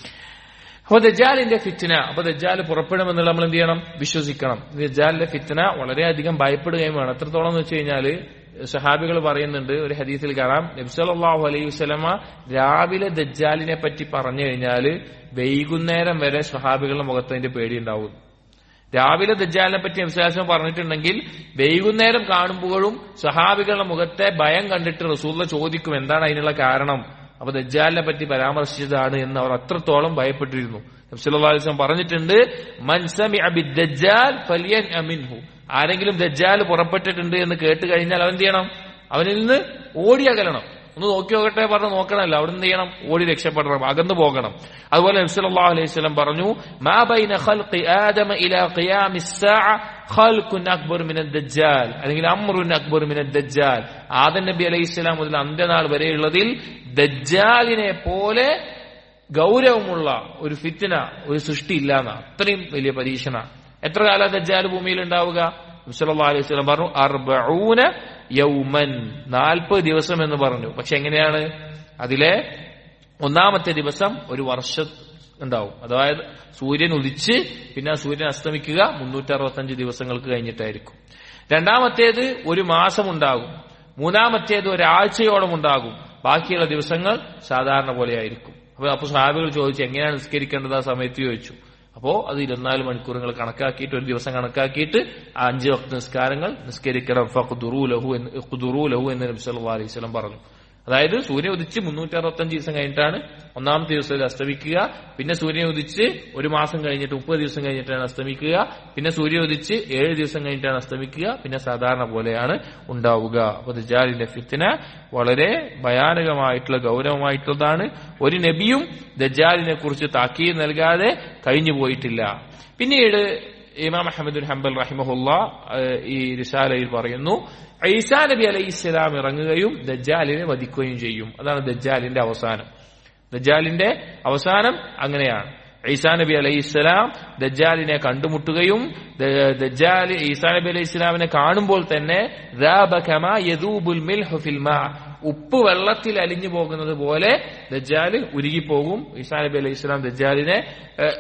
Speaker 2: അപ്പൊ ദജ്ജാലിന്റെ ഫിറ്റ്ന അപ്പൊ ദജ്ജാൽ പുറപ്പെടുമെന്നുള്ള നമ്മൾ എന്ത് ചെയ്യണം വിശ്വസിക്കണം ദജ്ജാലിന്റെ ഫിറ്റ്ന വളരെയധികം ഭയപ്പെടുകയും വേണം എത്രത്തോളം എന്ന് വെച്ച് കഴിഞ്ഞാല് സഹാബികൾ പറയുന്നുണ്ട് ഒരു ഹദീസിൽ കാണാം നബ്സലാഹു അലൈഹി വസ്ലമ രാവിലെ ദജ്ജാലിനെ പറ്റി പറഞ്ഞു കഴിഞ്ഞാല് വൈകുന്നേരം വരെ സഹാബികളുടെ മുഖത്ത് അതിന്റെ പേടി ഉണ്ടാവും രാവിലെ ദജ്ജാലിനെ പറ്റി വിശ്വാസം പറഞ്ഞിട്ടുണ്ടെങ്കിൽ വൈകുന്നേരം കാണുമ്പോഴും സഹാബികളുടെ മുഖത്തെ ഭയം കണ്ടിട്ട് റസൂള്ള ചോദിക്കും എന്താണ് അതിനുള്ള കാരണം അപ്പൊ ദജ്ജാലിനെ പറ്റി പരാമർശിച്ചതാണ് എന്ന് അവർ അത്രത്തോളം ഭയപ്പെട്ടിരുന്നു നബ്സല്ലാസ്ലം പറഞ്ഞിട്ടുണ്ട് മൻസമി അബി ദജ്ജാൽ ഫലിയൻ അമിൻഹു ആരെങ്കിലും ദജ്ജാൽ പുറപ്പെട്ടിട്ടുണ്ട് എന്ന് കേട്ട് കഴിഞ്ഞാൽ അവൻ എന്ത് ചെയ്യണം അവനിൽ നിന്ന് ഓടി അകലണം ഒന്ന് നോക്കി നോക്കട്ടെ പറഞ്ഞ് നോക്കണമല്ലോ അവിടെ എന്ത് ചെയ്യണം ഓടി രക്ഷപ്പെടണം അകന്നു പോകണം അതുപോലെ നബ്സല്ലാഹു അലൈഹി സ്വലം പറഞ്ഞു മാ ബൈന ഖൽഖി ആദമ ഇലാ ഖിയാമിസ് സാഅ ഖൽഖുൻ അക്ബർ മിന ദജ്ജാൽ അല്ലെങ്കിൽ അമ്രുൻ അക്ബർ മിന ദജ്ജാൽ ആദം നബി അലൈഹി സ്വലാം മുതൽ അന്ത്യനാൾ വരെയുള്ളതിൽ ദജ്ജാലിനെ പോലെ ഗൗരവമുള്ള ഒരു ഫിത്തിന ഒരു സൃഷ്ടി ഇല്ലാന്ന അത്രയും വലിയ പരീക്ഷണ എത്ര കാലം ദജ്ജാൽ ഭൂമിയിൽ ഉണ്ടാവുക നബ്സല്ലാ അലൈഹി സ്വലം പറഞ്ഞു അർബഊന യൗമൻ നാൽപ്പത് ദിവസം എന്ന് പറഞ്ഞു പക്ഷെ എങ്ങനെയാണ് അതിലെ ഒന്നാമത്തെ ദിവസം ഒരു വർഷ ഉണ്ടാവും അതായത് സൂര്യൻ ഉദിച്ച് പിന്നെ ആ സൂര്യൻ അസ്തമിക്കുക മുന്നൂറ്റി അറുപത്തഞ്ച് ദിവസങ്ങൾക്ക് കഴിഞ്ഞിട്ടായിരിക്കും രണ്ടാമത്തേത് ഒരു മാസം ഉണ്ടാകും മൂന്നാമത്തേത് ഒരാഴ്ചയോളം ഉണ്ടാകും ബാക്കിയുള്ള ദിവസങ്ങൾ സാധാരണ പോലെയായിരിക്കും അപ്പൊ അപ്പൊ സാഹിബുകൾ ചോദിച്ചു എങ്ങനെയാണ് നിസ്കരിക്കേണ്ടത് ആ സമയത്ത് ചോദിച്ചു അപ്പോ അത് ഇരുപത്തിനാല് മണിക്കൂറുകൾ കണക്കാക്കിയിട്ട് ഒരു ദിവസം കണക്കാക്കിയിട്ട് ആ അഞ്ച് വക്ത നിസ്കാരങ്ങൾ നിസ്കരിക്കണം ഫഖ്ദുറൂ ലഹു എന്ന് ഖുദുറൂ ലഹു എന്ന് നബി സല്ലല്ലാഹു അലൈഹി വസല്ലം പറഞ്ഞു അതായത് സൂര്യൻ ഉദിച്ച് മുന്നൂറ്റി അറുപത്തഞ്ച് ദിവസം കഴിഞ്ഞിട്ടാണ് ഒന്നാമത്തെ ദിവസത്തിൽ അസ്തമിക്കുക പിന്നെ സൂര്യൻ ഉദിച്ച് ഒരു മാസം കഴിഞ്ഞിട്ട് മുപ്പത് ദിവസം കഴിഞ്ഞിട്ടാണ് അസ്തമിക്കുക പിന്നെ സൂര്യൻ ഉദിച്ച് ഏഴ് ദിവസം കഴിഞ്ഞിട്ടാണ് അസ്തമിക്കുക പിന്നെ സാധാരണ പോലെയാണ് ഉണ്ടാവുക അപ്പൊ ദജാലിന്റെ ഫിത്തിന വളരെ ഭയാനകമായിട്ടുള്ള ഗൗരവമായിട്ടുള്ളതാണ് ഒരു നബിയും ദജാലിനെ കുറിച്ച് താക്കീത് നൽകാതെ കഴിഞ്ഞു പോയിട്ടില്ല പിന്നീട് ഇമാം അഹമ്മദ് ഹംബൽ റഹിമഹുല്ല ഈ റിസാലയിൽ പറയുന്നു ഐസാ നബി അലൈഹി ഇസ്ലാം ഇറങ്ങുകയും ദജ്ജാലിനെ വധിക്കുകയും ചെയ്യും അതാണ് ദജ്ജാലിന്റെ അവസാനം ദജ്ജാലിന്റെ അവസാനം അങ്ങനെയാണ് ഈസാ നബി അലൈഹി ഇസ്ലാം ദജ്ജാലിനെ കണ്ടുമുട്ടുകയും ദ- ദജ്ജാൽ ഈസാ നബി അലൈഹി ഇസ്ലാമിനെ കാണുമ്പോൾ തന്നെ ذاب كما يذوب الملح في الماء. ഉപ്പ് വെള്ളത്തിൽ അലിഞ്ഞു പോകുന്നത് പോലെ ദജ്ജാല് ഉരുകിപ്പോകും ഈസാ നബി അലൈഹി ഇസ്ലാം ദജ്ജാലിനെ ഏഹ്,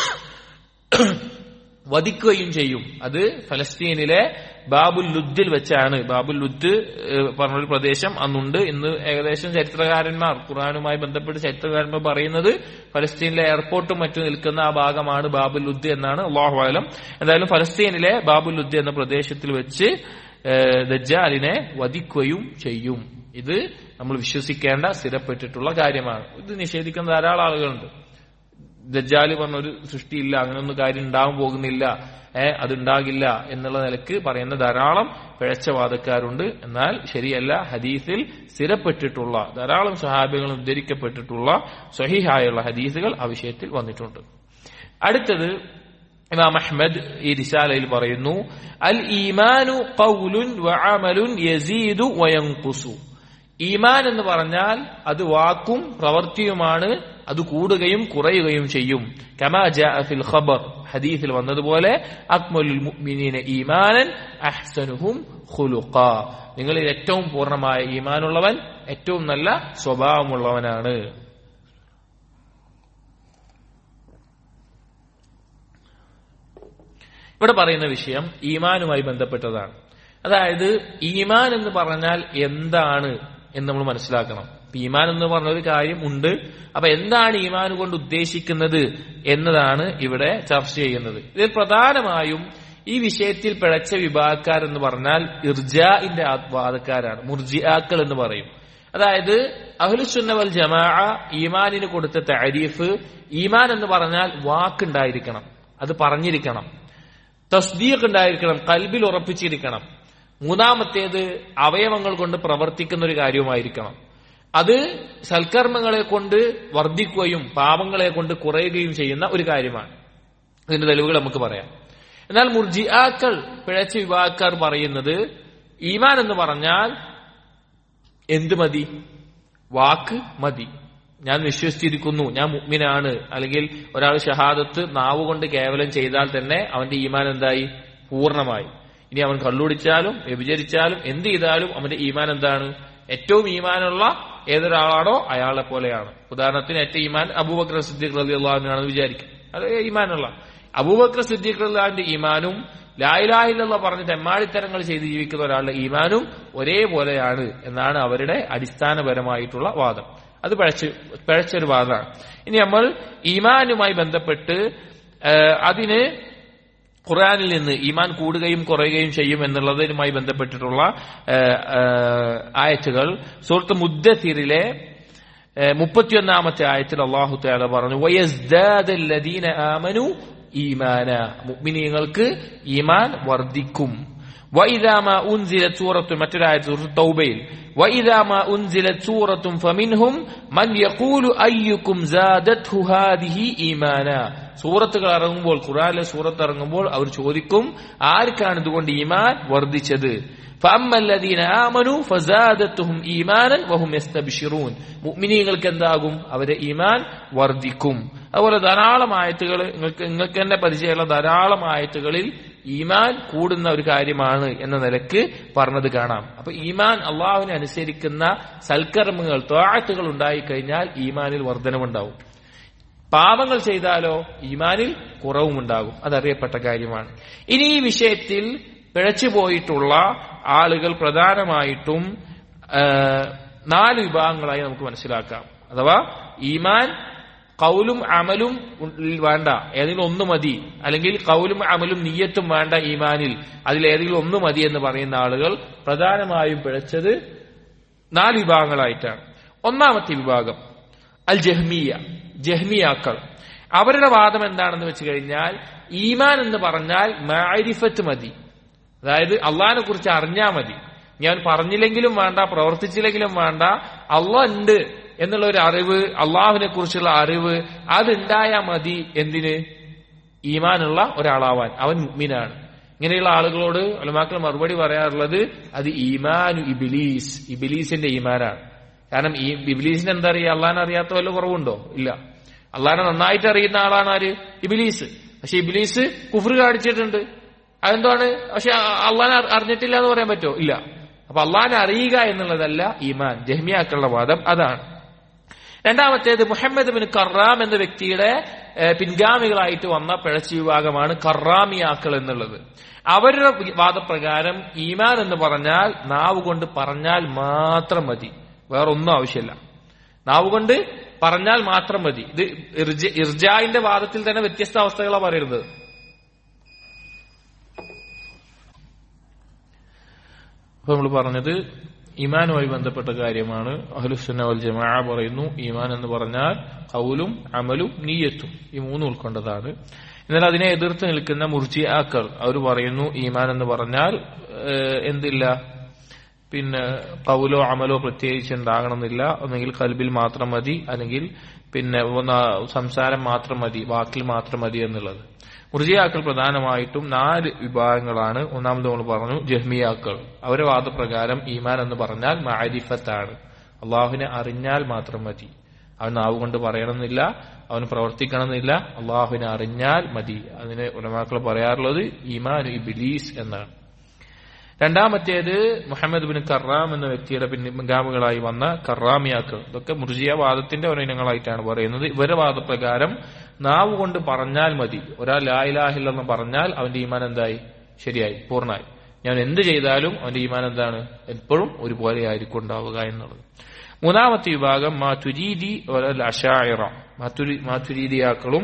Speaker 2: വധിക്കുകയും ചെയ്യും അത് ഫലസ്തീനിലെ ബാബുൽ ലുദ്ദിൽ വെച്ചാണ് ബാബുൽ ലുദ് ഏഹ്, പറഞ്ഞൊരു പ്രദേശം അന്നുണ്ട് ഇന്ന് ഏകദേശം ചരിത്രകാരന്മാർ ഖുറാനുമായി ബന്ധപ്പെട്ട് ചരിത്രകാരന്മാർ പറയുന്നത് ഫലസ്തീനിലെ എയർപോർട്ടും മറ്റും നിൽക്കുന്ന ആ ഭാഗമാണ് ബാബുൽ ലുദ് എന്നാണ് അള്ളാഹു ആലം എന്തായാലും ഫലസ്തീനിലെ ബാബുൽ ലുദ് എന്ന പ്രദേശത്തിൽ വെച്ച് ഏഹ്, ദജ്ജാലിനെ വധിക്കുകയും ചെയ്യും ഇത് നമ്മൾ വിശ്വസിക്കേണ്ട സ്ഥിരപ്പെട്ടിട്ടുള്ള കാര്യമാണ് ഇത് നിഷേധിക്കുന്ന ധാരാളം ആളുകളുണ്ട് ദജ്ജാല് പറഞ്ഞൊരു സൃഷ്ടിയില്ല അങ്ങനൊന്നും കാര്യം ഉണ്ടാവാൻ പോകുന്നില്ല ഏഹ് അതുണ്ടാകില്ല എന്നുള്ള നിലക്ക് പറയുന്ന ധാരാളം പിഴച്ചവാദക്കാരുണ്ട് എന്നാൽ ശരിയല്ല ഹദീസിൽ സ്ഥിരപ്പെട്ടിട്ടുള്ള ധാരാളം സഹാബികൾ ഉദ്ധരിക്കപ്പെട്ടിട്ടുള്ള സഹിഹായുള്ള ഹദീസുകൾ ആ വിഷയത്തിൽ വന്നിട്ടുണ്ട് അടുത്തത് ഇമാം അഹ്മദ് ഈ റിസാലയിൽ പറയുന്നു അൽ ഈമാനു ഖൗലുൻ വഅമലുൻ യസീദു വയൻഖുസു ഈമാൻ എന്ന് പറഞ്ഞാൽ അത് വാക്കും പ്രവൃത്തിയുമാണ് അത് കൂടുകയും കുറയുകയും ചെയ്യും കമാ ജാഅ ഫിൽ ഖബർ ഹദീസിൽ വന്നതുപോലെ അക്മലുൽ മുഅ്മിനീന ഈമാനൻ അഹ്സനുഹും ഖുലുഖ നിങ്ങളിൽ ഏറ്റവും പൂർണ്ണമായ ഈമാനുള്ളവൻ ഏറ്റവും നല്ല സ്വഭാവമുള്ളവനാണ് ഇവിടെ പറയുന്ന വിഷയം ഈമാനുമായി ബന്ധപ്പെട്ടതാണ് അതായത് ഈമാൻ എന്ന് പറഞ്ഞാൽ എന്താണ് എന്ന് നമ്മൾ മനസ്സിലാക്കണം ഇപ്പൊ ഈമാൻ എന്ന് പറഞ്ഞ ഒരു കാര്യം ഉണ്ട് അപ്പൊ എന്താണ് ഈമാൻ കൊണ്ട് ഉദ്ദേശിക്കുന്നത് എന്നതാണ് ഇവിടെ ചർച്ച ചെയ്യുന്നത് ഇതിൽ പ്രധാനമായും ഈ വിഷയത്തിൽ പിഴച്ച വിഭാഗക്കാർ എന്ന് പറഞ്ഞാൽ ഇർജാഇന്റെ വാദക്കാരാണ് മുർജിയാക്കൾ എന്ന് പറയും അതായത് അഹ്ലുസുന്ന വൽ ജമാ ഈമാനിന് കൊടുത്ത താരീഫ് ഈമാൻ എന്ന് പറഞ്ഞാൽ വാക്കുണ്ടായിരിക്കണം അത് പറഞ്ഞിരിക്കണം തസ്ദീഖ് ഉണ്ടായിരിക്കണം കൽബിൽ ഉറപ്പിച്ചിരിക്കണം മൂന്നാമത്തേത് അവയവങ്ങൾ കൊണ്ട് പ്രവർത്തിക്കുന്ന ഒരു കാര്യവുമായിരിക്കണം അത് സൽക്കർമ്മങ്ങളെ കൊണ്ട് വർദ്ധിക്കുകയും പാപങ്ങളെ കൊണ്ട് കുറയുകയും ചെയ്യുന്ന ഒരു കാര്യമാണ് ഇതിന്റെ തെളിവുകൾ നമുക്ക് പറയാം എന്നാൽ മുർജിആക്കൾ പിഴച്ച വിഭാഗക്കാർ പറയുന്നത് ഈമാൻ എന്ന് പറഞ്ഞാൽ എന്ത് മതി വാക്ക് മതി ഞാൻ വിശ്വസിച്ചിരിക്കുന്നു ഞാൻ മുഗ്മിനാണ് അല്ലെങ്കിൽ ഒരാൾ ഷഹാദത്ത് നാവ് കൊണ്ട് കേവലം ചെയ്താൽ തന്നെ അവന്റെ ഈമാൻ എന്തായി പൂർണ്ണമായി ഇനി അവൻ കള്ളുടിച്ചാലും വ്യഭിചരിച്ചാലും എന്ത് ചെയ്താലും അവന്റെ ഈമാൻ എന്താണ് ഏറ്റവും ഈമാനുള്ള ഏതൊരാളാണോ അയാളെ പോലെയാണ് ഉദാഹരണത്തിന് ഏറ്റവും ഈമാൻ അബൂബക്കർ സിദ്ദീഖ് റലി അള്ളാഹുവിനാണെന്ന് വിചാരിക്കും അത് ഈമാനുള്ള അബൂബക്കർ സിദ്ദീഖ് റലിന്റെ ഈമാനും ലായിലായില്ല പറഞ്ഞ് തെമ്മാടിത്തരങ്ങൾ ചെയ്ത് ജീവിക്കുന്ന ഒരാളുടെ ഈമാനും ഒരേപോലെയാണ് എന്നാണ് അവരുടെ അടിസ്ഥാനപരമായിട്ടുള്ള വാദം അത് പിഴച്ച് പിഴച്ചൊരു വാദമാണ് ഇനി നമ്മൾ ഈമാനുമായി ബന്ധപ്പെട്ട് അതിന് ഖുർആാനിൽ നിന്ന് ഈമാൻ കൂടുകയും കുറയുകയും ചെയ്യും എന്നുള്ളതിനുമായി ബന്ധപ്പെട്ടിട്ടുള്ള ആയത്തുകൾ സുഹൃത്ത് മുദ്ദത്തിരിലെ മുപ്പത്തിയൊന്നാമത്തെ ആയത്തിൽ അള്ളാഹു താല പറഞ്ഞു വയസ്ദാദല്ലദീന ആമനു ഈമാന മുഅ്മിനീങ്ങൾക്ക് ഈമാൻ വർദ്ധിക്കും وإذا ما أنزلت سورة متراية سورة التوبة وإذا ما أنزلت سورة فمنهم من يقول أيكم زادته هذه إيمانا സൂറത്തുകൾ ഇറങ്ങുമ്പോൾ ഖുറാനിലെ സൂറത്ത് ഇറങ്ങുമ്പോൾ അവർ ചോദിക്കും ആർക്കാണ് ഇതുകൊണ്ട് ഈമാൻ വർദ്ധിച്ചത് ഫഅമ്മല്ലദീന ആമനു ഫസാദത്തുഹും ഈമാനൻ വഹും യസ്തബ്ശിറൂൻ മുഅ്മിനീങ്ങൾക്ക് എന്താകും അവരെ ഈമാൻ വർദ്ധിക്കും അതുപോലെ ധാരാളം ആയത്തുകൾ നിങ്ങൾക്ക് നിങ്ങൾക്ക് തന്നെ പരിചയമുള്ള ധാരാളം ആയത്തുകളിൽ ഈമാൻ കൂടുന്ന ഒരു കാര്യമാണ് എന്ന നിലക്ക് പറഞ്ഞത് കാണാം അപ്പൊ ഈമാൻ അള്ളാഹുവിനെ അനുസരിക്കുന്ന സൽക്കർമ്മങ്ങൾ ത്വാഴത്തുകൾ ഉണ്ടായിക്കഴിഞ്ഞാൽ ഈമാനിൽ വർധനമുണ്ടാവും പാപങ്ങൾ ചെയ്താലോ ഈമാനിൽ കുറവുമുണ്ടാകും അതറിയപ്പെട്ട കാര്യമാണ് ഇനി ഈ വിഷയത്തിൽ പിഴച്ചു പോയിട്ടുള്ള ആളുകൾ പ്രധാനമായിട്ടും ആ, നാല് വിഭാഗങ്ങളായി നമുക്ക് മനസ്സിലാക്കാം അഥവാ ഈമാൻ കൗലും അമലും ഉള്ളിൽ വേണ്ട ഏതെങ്കിലും ഒന്ന് മതി അല്ലെങ്കിൽ കൗലും അമലും നീയത്തും വേണ്ട ഈമാനിൽ അതിൽ ഏതെങ്കിലും ഒന്ന് മതി എന്ന് പറയുന്ന ആളുകൾ പ്രധാനമായും പിഴച്ചത് നാല് വിഭാഗങ്ങളായിട്ടാണ് ഒന്നാമത്തെ വിഭാഗം അൽ ജഹ്മിയ ജഹ്മിയാക്കൾ അവരുടെ വാദം എന്താണെന്ന് വെച്ച് കഴിഞ്ഞാൽ ഈമാൻ എന്ന് പറഞ്ഞാൽ മാരിഫത്ത് മതി അതായത് അള്ളാഹിനെ കുറിച്ച് അറിഞ്ഞാൽ മതി ഞാൻ പറഞ്ഞില്ലെങ്കിലും വേണ്ട പ്രവർത്തിച്ചില്ലെങ്കിലും വേണ്ട അള്ളാഹ് ഉണ്ട് എന്നുള്ള ഒരു അറിവ് അള്ളാഹുവിനെ കുറിച്ചുള്ള അറിവ് അതുണ്ടായാൽ മതി എന്തിന് ഈമാനുള്ള ഒരാളാവാൻ അവൻ മുഗ്മിനാണ് ഇങ്ങനെയുള്ള ആളുകളോട് ഒലമാക്കൾ മറുപടി പറയാറുള്ളത് അത് ഈമാനു ഇബിലീസ് ഇബിലീസിന്റെ ഈമാനാണ് കാരണം ഈ ഇബിലീസിന് എന്താ അറിയാ അള്ളഹാനെ അറിയാത്ത വല്ല കുറവുണ്ടോ ഇല്ല അള്ളഹാനെ നന്നായിട്ട് അറിയുന്ന ആളാണ് ആര് ഇബിലീസ് പക്ഷെ ഇബിലീസ് കുഫർ കാണിച്ചിട്ടുണ്ട് അതെന്താണ് പക്ഷെ അള്ളഹാനെ അറിഞ്ഞിട്ടില്ല എന്ന് പറയാൻ പറ്റുമോ ഇല്ല അപ്പൊ അള്ളഹാനെ അറിയുക എന്നുള്ളതല്ല ഈമാൻ ജഹ്മിയാക്കളുടെ വാദം അതാണ് രണ്ടാമത്തേത് മുഹമ്മദ് ബിൻ കറാം എന്ന വ്യക്തിയുടെ ഏഹ്, പിൻഗാമികളായിട്ട് വന്ന പിഴച്ച വിഭാഗമാണ് കറാമിയാക്കൾ എന്നുള്ളത് അവരുടെ വാദപ്രകാരം ഈമാൻ എന്ന് പറഞ്ഞാൽ നാവ് കൊണ്ട് പറഞ്ഞാൽ മാത്രം മതി വേറൊന്നും ആവശ്യമില്ല നാവ് കൊണ്ട് പറഞ്ഞാൽ മാത്രം മതി ഇത് ഇർജ- ഇർജായിന്റെ വാദത്തിൽ തന്നെ വ്യത്യസ്ത അവസ്ഥകളാണ് പറയുന്നത് അപ്പൊ നമ്മൾ പറഞ്ഞത് ഈമാനുമായി ബന്ധപ്പെട്ട കാര്യമാണ് അഹ്ലുസുന്ന വൽ ജമാ പറയുന്നു ഈമാൻ എന്ന് പറഞ്ഞാൽ കൗലും അമലും നീയത്തും ഈ മൂന്ന് ഉൾക്കൊണ്ടതാണ് എന്നാൽ അതിനെ എതിർത്ത് നിൽക്കുന്ന മുർജിയാക്കൾ അവർ പറയുന്നു ഈമാൻ എന്ന് പറഞ്ഞാൽ ഏഹ്, എന്തില്ല പിന്നെ കൗലോ അമലോ പ്രത്യേകിച്ച് ഉണ്ടാകണമെന്നില്ല ഒന്നെങ്കിൽ കൽബിൽ മാത്രം മതി അല്ലെങ്കിൽ പിന്നെ ഒന്ന് സംസാരം മാത്രം മതി വാക്കിൽ മാത്രം മതി എന്നുള്ളത് മുർജിയാക്കൾ പ്രധാനമായിട്ടും നാല് വിഭാഗങ്ങളാണ് ഒന്നാമത് നമ്മൾ പറഞ്ഞു ജഹ്മിയാക്കൾ അവരെ വാദപ്രകാരം ഈമാൻ എന്ന് പറഞ്ഞാൽ മാരിഫത്താണ് അള്ളാഹുവിനെ അറിഞ്ഞാൽ മാത്രം മതി അവൻ നാവ് കൊണ്ട് പറയണമെന്നില്ല അവന് പ്രവർത്തിക്കണമെന്നില്ല അള്ളാഹുവിനെ അറിഞ്ഞാൽ മതി അതിന് ഉലമാക്കൾ പറയാറുള്ളത് ഈമാൻ ഇബിലീസ് എന്നാണ് രണ്ടാമത്തേത് മുഹമ്മദ് ബിൻ കറാം എന്ന വ്യക്തിയുടെ പിൻഗാമികളായി വന്ന കറാമിയാക്കൾ ഇതൊക്കെ മുർജിയ വാദത്തിന്റെ ഓരോ ഇനങ്ങളായിട്ടാണ് പറയുന്നത് ഇവരുടെ വാദപ്രകാരം നാവ് കൊണ്ട് പറഞ്ഞാൽ മതി ഒരാൾ ലായിലാഹില്ലെന്ന് പറഞ്ഞാൽ അവന്റെ ഈമാൻ എന്തായി ശരിയായി പൂർണ്ണമായി ഞാൻ എന്ത് ചെയ്താലും അവന്റെ ഈമാൻ എന്താണ് എപ്പോഴും ഒരുപോലെ ആയിരിക്കും ഉണ്ടാവുക എന്നുള്ളത് മൂന്നാമത്തെ വിഭാഗം മാതുരീദി അഷായിറ മാതുരീദിയാക്കളും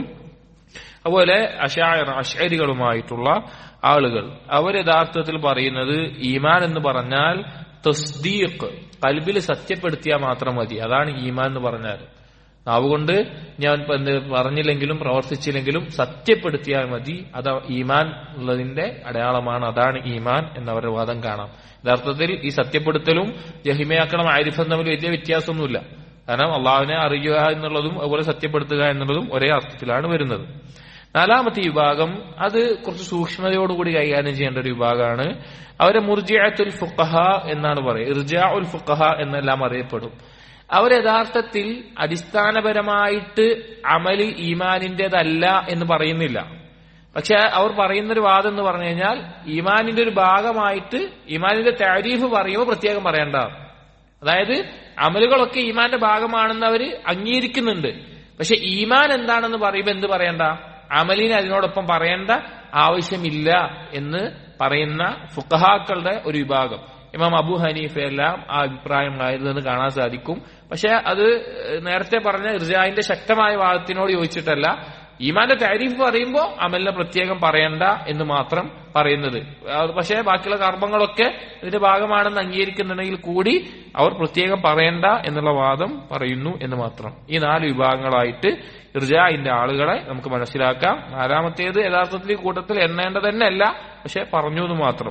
Speaker 2: അതുപോലെ അഷായർ അഷരികളുമായിട്ടുള്ള ആളുകൾ അവർ യഥാർത്ഥത്തിൽ പറയുന്നത് ഈമാൻ എന്ന് പറഞ്ഞാൽ തസ്ദീഖ് കൽബിൽ സത്യപ്പെടുത്തിയാൽ മാത്രം മതി അതാണ് ഈമാൻ എന്ന് പറഞ്ഞാൽ നാവുകൊണ്ട് ഞാൻ ഇപ്പൊ എന്ത് പറഞ്ഞില്ലെങ്കിലും പ്രവർത്തിച്ചില്ലെങ്കിലും സത്യപ്പെടുത്തിയാൽ മതി അത് ഈമാൻ ഉള്ളതിന്റെ അടയാളമാണ് അതാണ് ഈമാൻ എന്നവരുടെ വാദം കാണാം യഥാർത്ഥത്തിൽ ഈ സത്യപ്പെടുത്തലും ജഹിമയാക്കണം ആരിഫം തമ്മിൽ വലിയ വ്യത്യാസമൊന്നുമില്ല കാരണം അള്ളാഹുവിനെ അറിയുക എന്നുള്ളതും അതുപോലെ സത്യപ്പെടുത്തുക എന്നുള്ളതും ഒരേ അർത്ഥത്തിലാണ് വരുന്നത് നാലാമത്തെ വിഭാഗം അത് കുറച്ച് സൂക്ഷ്മതയോടുകൂടി കൈകാര്യം ചെയ്യേണ്ട ഒരു വിഭാഗമാണ് അവരെ മുർജിഅത്തുൽ ഫുഖഹ എന്നാണ് പറയുക ഇർജാ ഉൽ ഫുഖഹ എന്നെല്ലാം അറിയപ്പെടും അവർ യഥാർത്ഥത്തിൽ അടിസ്ഥാനപരമായിട്ട് അമല് ഈമാനിന്റേതല്ല എന്ന് പറയുന്നില്ല പക്ഷെ അവർ പറയുന്നൊരു വാദം എന്ന് പറഞ്ഞു കഴിഞ്ഞാൽ ഈമാനിന്റെ ഒരു ഭാഗമായിട്ട് ഈമാനിന്റെ താരീഫ് പറയുമ്പോൾ പ്രത്യേകം പറയേണ്ട അതായത് അമലുകളൊക്കെ ഈമാന്റെ ഭാഗമാണെന്ന് അവർ അംഗീകരിക്കുന്നുണ്ട് പക്ഷെ ഈമാൻ എന്താണെന്ന് പറയുമ്പോൾ എന്ത് പറയണ്ട അമലിനെ അതിനോടൊപ്പം പറയേണ്ട ആവശ്യമില്ല എന്ന് പറയുന്ന ഫുഖഹാക്കളുടെ ഒരു വിഭാഗം ഇമാം അബു ഹനീഫയെല്ലാം ആ അഭിപ്രായമായിരുന്നെന്ന് കാണാൻ സാധിക്കും പക്ഷെ അത് നേരത്തെ പറഞ്ഞ ഇർജാഹിന്റെ ശക്തമായ വാദത്തിനോട് യോജിച്ചിട്ടല്ല ഈമാന്റെ താരീഫ് പറയുമ്പോൾ അമലിനെ പ്രത്യേകം പറയണ്ട എന്ന് മാത്രം പറയുന്നത് അത് പക്ഷേ ബാക്കിയുള്ള കർമ്മങ്ങളൊക്കെ ഇതിന്റെ ഭാഗമാണെന്ന് അംഗീകരിക്കുന്നുണ്ടെങ്കിൽ കൂടി അവർ പ്രത്യേകം പറയണ്ട എന്നുള്ള വാദം പറയുന്നു എന്ന് മാത്രം ഈ നാല് വിഭാഗങ്ങളായിട്ട് ഇർജാഹിന്റെ ആളുകളെ നമുക്ക് മനസ്സിലാക്കാം നാലാമത്തേത് യഥാർത്ഥത്തിൽ ഈ കൂട്ടത്തിൽ എണ്ണേണ്ടത് തന്നെയല്ല പക്ഷെ പറഞ്ഞു എന്ന് മാത്രം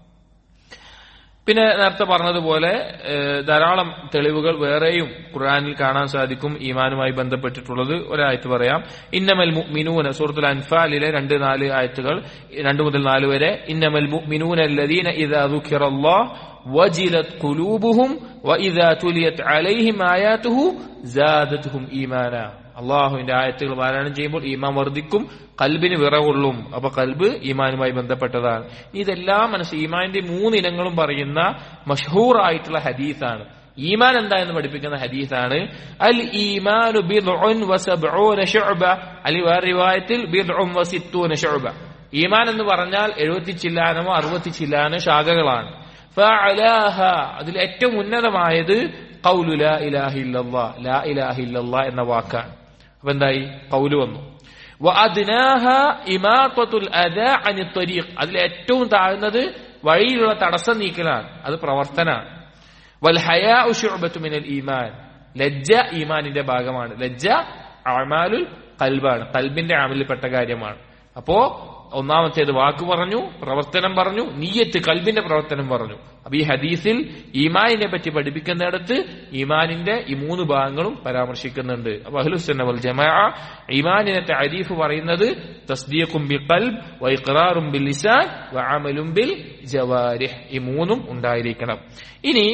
Speaker 2: പിന്നെ നേരത്തെ പറഞ്ഞതുപോലെ ഏഹ്, ധാരാളം തെളിവുകൾ വേറെയും ഖുർആനിൽ കാണാൻ സാധിക്കും ഈമാനുമായി ബന്ധപ്പെട്ടിട്ടുള്ളത് ഒരായത്ത് പറയാം ഇന്നമൽ മുഅ്മിനൂന സൂറത്തുൽ അൻഫാലിലെ രണ്ട് നാല് ആയത്തുകൾ രണ്ട് മുതൽ നാല് വരെ ഇന്നമൽ മുഅ്മിനൂന അല്ലദീന ഇദാ ദുഖിറല്ലാഹ് വജിലത് ഖുലൂബുഹും വഇദാ തുലിയത് അലൈഹിം ആയാതുഹു സാദത്തുഹും ഈമാന അള്ളാഹുവിന്റെ ആയത്തുകൾ പാരായണം ചെയ്യുമ്പോൾ ഈമാൻ വർദ്ധിക്കും കൽബിന് വിറകൊള്ളും അപ്പൊ കൽബ് ഈമാനുമായി ബന്ധപ്പെട്ടതാണ് ഇതെല്ലാം മനസ്സ് ഈമാനിന്റെ മൂന്ന് ഇനങ്ങളും പറയുന്ന മഷഹൂർ ആയിട്ടുള്ള ഹദീസാണ് ഈമാൻ എന്താ എന്ന് പഠിപ്പിക്കുന്ന ഹദീസാണ് അൽ ഈമാനു ബിദ്ഉൻ വസബ്ഊന ശുഅബ അലി വേറെ റിവായത്തിൽ ബിദ്ഉൻ വസിത്തൂന ശുഅബ ഈമാൻ എന്ന് പറഞ്ഞാൽ എഴുപത്തി ചില്ലാനമോ അറുപത്തി ചില്ലാനോ ശാഖകളാണ് ഫഅലാഹ അതിൽ ഏറ്റവും ഉന്നതമായത് ഖൗലു ലാ ഇലാഹ ഇല്ലല്ലാഹ് ലാ ഇലാഹ ഇല്ലല്ലാഹ് എന്ന വാക്കാണ് അപ്പൊ എന്തായി കൗല് വന്നു വഅദ്നാഹ ഇമാത്തത്തുൽ അദാ അനി ത്വരീഖ് അതിൽ ഏറ്റവും താഴ്ന്നത് വഴിയിലുള്ള തടസ്സം നീക്കലാണ് അത് പ്രവർത്തനാണ് വൽ ഹയാ ശുഅബത്തു മിനൽ ഈമാൻ ലജ്ജ ഈമാനിന്റെ ഭാഗമാണ് ലജ്ജ അമാലുൽ കൽബാണ് കൽബിന്റെ അമലിൽപ്പെട്ട കാര്യമാണ് അപ്പോ ഒന്നാമത്തേത് വാക്ക് പറഞ്ഞു പ്രവർത്തനം പറഞ്ഞു നീയത്ത് കൽബിന്റെ പ്രവർത്തനം പറഞ്ഞു അപ്പൊ ഈ ഹദീസിൽ ഈമാനിനെ പറ്റി പഠിപ്പിക്കുന്നിടത്ത് ഈമാനിന്റെ ഈ മൂന്ന് ഭാഗങ്ങളും പരാമർശിക്കുന്നുണ്ട് അപ്പൊ അഹ്ലുസുന്ന വൽ ജമാ ഈമാനിനെ താരീഫ് പറയുന്നത് തസ്ദീഖും ബിൽ ഖൽബ് വ ഇഖ്റാറും ബിൽ ലിസാൻ വ അമലും ബിൽ ജവാരിഹ് ഈ മൂന്നും ഉണ്ടായിരിക്കണം ഇനി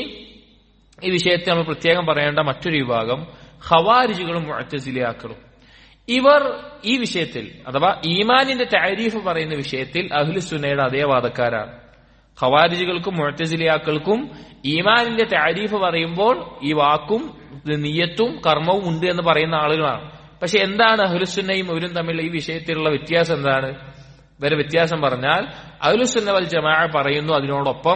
Speaker 2: ഈ വിഷയത്തെ നമ്മൾ പ്രത്യേകം പറയേണ്ട മറ്റൊരു വിഭാഗം ഖവാരിജുകളും മുഅ്തസിലിയാക്കളും ഇവർ ഈ വിഷയത്തിൽ അഥവാ ഈമാനിന്റെ താരീഫ് പറയുന്ന വിഷയത്തിൽ അഹ്ലുസുന്നയുടെ അതേ വാദക്കാരാണ് ഖവാരിജുകൾക്കും മുഴത്തസിലിയാക്കൾക്കും ഈമാനിന്റെ താരീഫ് പറയുമ്പോൾ ഈ വാക്കും നീയത്തും കർമ്മവും ഉണ്ട് എന്ന് പറയുന്ന ആളുകളാണ് പക്ഷെ എന്താണ് അഹ്ലുസുന്നയും ഇവരും തമ്മിലുള്ള ഈ വിഷയത്തിലുള്ള വ്യത്യാസം എന്താണ് വേറെ വ്യത്യാസം പറഞ്ഞാൽ അഹ്ലുസുന്ന വൽ ജമാ പറയുന്നു അതിനോടൊപ്പം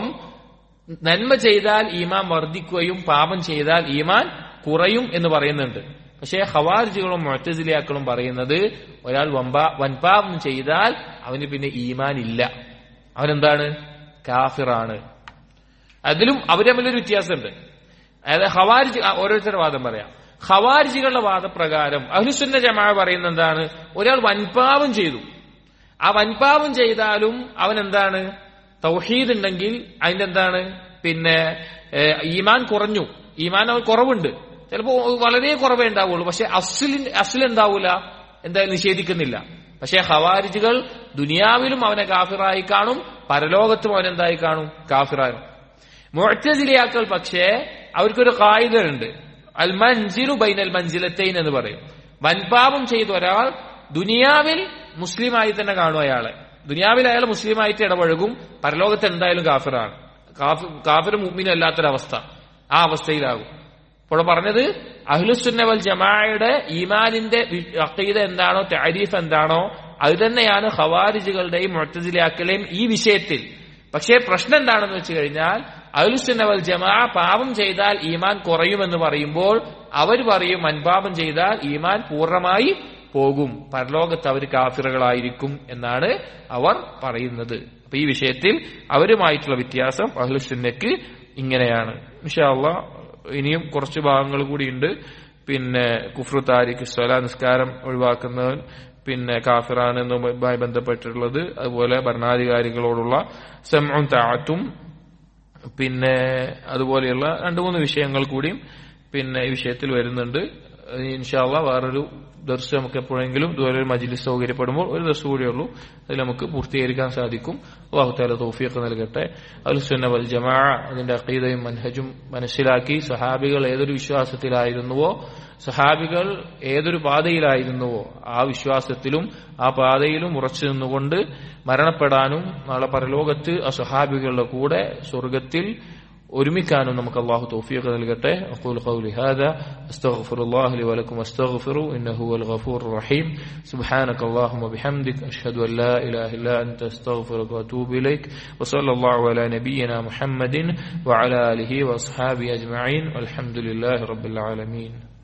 Speaker 2: നന്മ ചെയ്താൽ ഈമാൻ വർദ്ധിക്കുകയും പാപം ചെയ്താൽ ഈമാൻ കുറയും എന്ന് പറയുന്നുണ്ട് പക്ഷേ ഹവാർജികളും മുഴത്തസിലിയാക്കളും പറയുന്നത് ഒരാൾ വമ്പ വൻപാപം ചെയ്താൽ അവന് പിന്നെ ഈമാൻ ഇല്ല അവനെന്താണ് കാഫിറാണ് അതിലും അവർ തമ്മിലൊരു വ്യത്യാസമുണ്ട് അതായത് ഹവാരിജ് ഓരോരുത്തരുടെ വാദം പറയാം ഹവാരിജികളുടെ വാദപ്രകാരം അഹ്ലുസുന്ന ജമാ പറയുന്ന എന്താണ് ഒരാൾ വൻപാപം ചെയ്തു ആ വൻപാപം ചെയ്താലും അവൻ എന്താണ് തൗഹീദ് ഉണ്ടെങ്കിൽ അതിന്റെ എന്താണ് പിന്നെ ഈമാൻ കുറഞ്ഞു ഈമാൻ അവൻ കുറവുണ്ട് ചിലപ്പോ വളരെ കുറവേ ഉണ്ടാവുള്ളൂ പക്ഷെ അസ്ലിൻ അസ്ൽ എന്താവൂല എന്തായാലും നിഷേധിക്കുന്നില്ല പക്ഷെ ഹവാരിജുകൾ ദുനിയാവിലും അവനെ കാഫിറായി കാണും പരലോകത്തും അവൻ എന്തായി കാണും കാഫിറായും മുഴത്തജിലിയാക്കൾ പക്ഷേ അവർക്കൊരു കായികയുണ്ട് അൽ മൻജിലു ബൈനൽ മഞ്ചിലത്തൈൻ എന്ന് പറയും വൻപാപം ചെയ്ത ഒരാൾ ദുനിയാവിൽ മുസ്ലിമായി തന്നെ കാണും അയാളെ ദുനിയാവിൽ അയാൾ മുസ്ലിമായിട്ട് ഇടപഴകും പരലോകത്ത് എന്തായാലും കാഫിറാണ് കാഫിർ മുമ്മിനും അല്ലാത്തൊരവസ്ഥ ആ അവസ്ഥയിലാകും ഇപ്പോൾ പറഞ്ഞത് അഹ്ലുസുന്ന വൽ ജമാഅയുടെ ഈമാനിന്റെ അക്കീദ എന്താണോ താരീഫ് എന്താണോ അത് തന്നെയാണ് ഖവാരിജുകളുടെയും മുഴത്തജിലാക്കളെയും ഈ വിഷയത്തിൽ പക്ഷേ പ്രശ്നം എന്താണെന്ന് വെച്ച് കഴിഞ്ഞാൽ അഹ്ലുസുന്ന വൽ ജമാ പാപം ചെയ്താൽ ഈമാൻ കുറയുമെന്ന് പറയുമ്പോൾ അവർ പറയും അൻപാപം ചെയ്താൽ ഈമാൻ പൂർണ്ണമായി പോകും പരലോകത്ത് അവർ കാഫിറുകളായിരിക്കും എന്നാണ് അവർ പറയുന്നത് അപ്പൊ ഈ വിഷയത്തിൽ അവരുമായിട്ടുള്ള വ്യത്യാസം അഹ്ലുസുന്നക്ക് ഇങ്ങനെയാണ് ഇൻഷാല്ല ഇനിയും കുറച്ച് ഭാഗങ്ങൾ കൂടിയുണ്ട് പിന്നെ കുഫ്രു താരിഖ് സ്വല നിസ്കാരം ഒഴിവാക്കുന്നവൻ പിന്നെ കാഫിറാണ് എന്നുമായി ബന്ധപ്പെട്ടിട്ടുള്ളത് അതുപോലെ ഭരണാധികാരികളോടുള്ള സെമും താറ്റും പിന്നെ അതുപോലെയുള്ള രണ്ടു മൂന്ന് വിഷയങ്ങൾ കൂടിയും പിന്നെ ഈ വിഷയത്തിൽ വരുന്നുണ്ട് ഇൻഷാല്ല വേറൊരു ദർശ നമുക്ക് എപ്പോഴെങ്കിലും ഇതുപോലെ ഒരു മജിലിസ് സൗകര്യപ്പെടുമ്പോൾ ഒരു ദർശ കൂടിയേ ഉള്ളൂ അതിൽ നമുക്ക് പൂർത്തീകരിക്കാൻ സാധിക്കും അള്ളാഹുത്താല തോഫിയൊക്കെ നൽകട്ടെ അൽസുന്ന വൽ ജമാ അതിന്റെ അക്കീതയും മനഹജും മനസ്സിലാക്കി സഹാബികൾ ഏതൊരു വിശ്വാസത്തിലായിരുന്നുവോ സഹാബികൾ ഏതൊരു പാതയിലായിരുന്നുവോ ആ വിശ്വാസത്തിലും ആ പാതയിലും ഉറച്ചു നിന്നുകൊണ്ട് മരണപ്പെടാനും നാളെ പരലോകത്ത് ആ സഹാബികളുടെ കൂടെ സ്വർഗത്തിൽ ഒരുമിക്കാനും നമുക്ക് അള്ളാഹു തൗഫീഖ് നൽകട്ടെ അഖൂൽ ഖൗലി ഹാദാ അസ്തഗ്ഫിറുല്ലാഹി ലി വലക്കും അസ്തഗ്ഫിറു ഇന്നഹു ഹുവൽ ഗഫൂറുർ റഹീം സുബ്ഹാനക അല്ലാഹുമ്മ ബിഹംദിക അഷ്ഹദു അൻ ലാ ഇലാഹ ഇല്ലാ അൻത അസ്തഗ്ഫിറുക വഅതൂബു ഇലൈക് വസല്ലല്ലാഹു അലാ നബിയ്യിനാ മുഹമ്മദിൻ വഅലാ ആലിഹി വഅസ്ഹാബിഹി അജ്മഈൻ വൽഹംദുലില്ലാഹി റബ്ബിൽ ആലമീൻ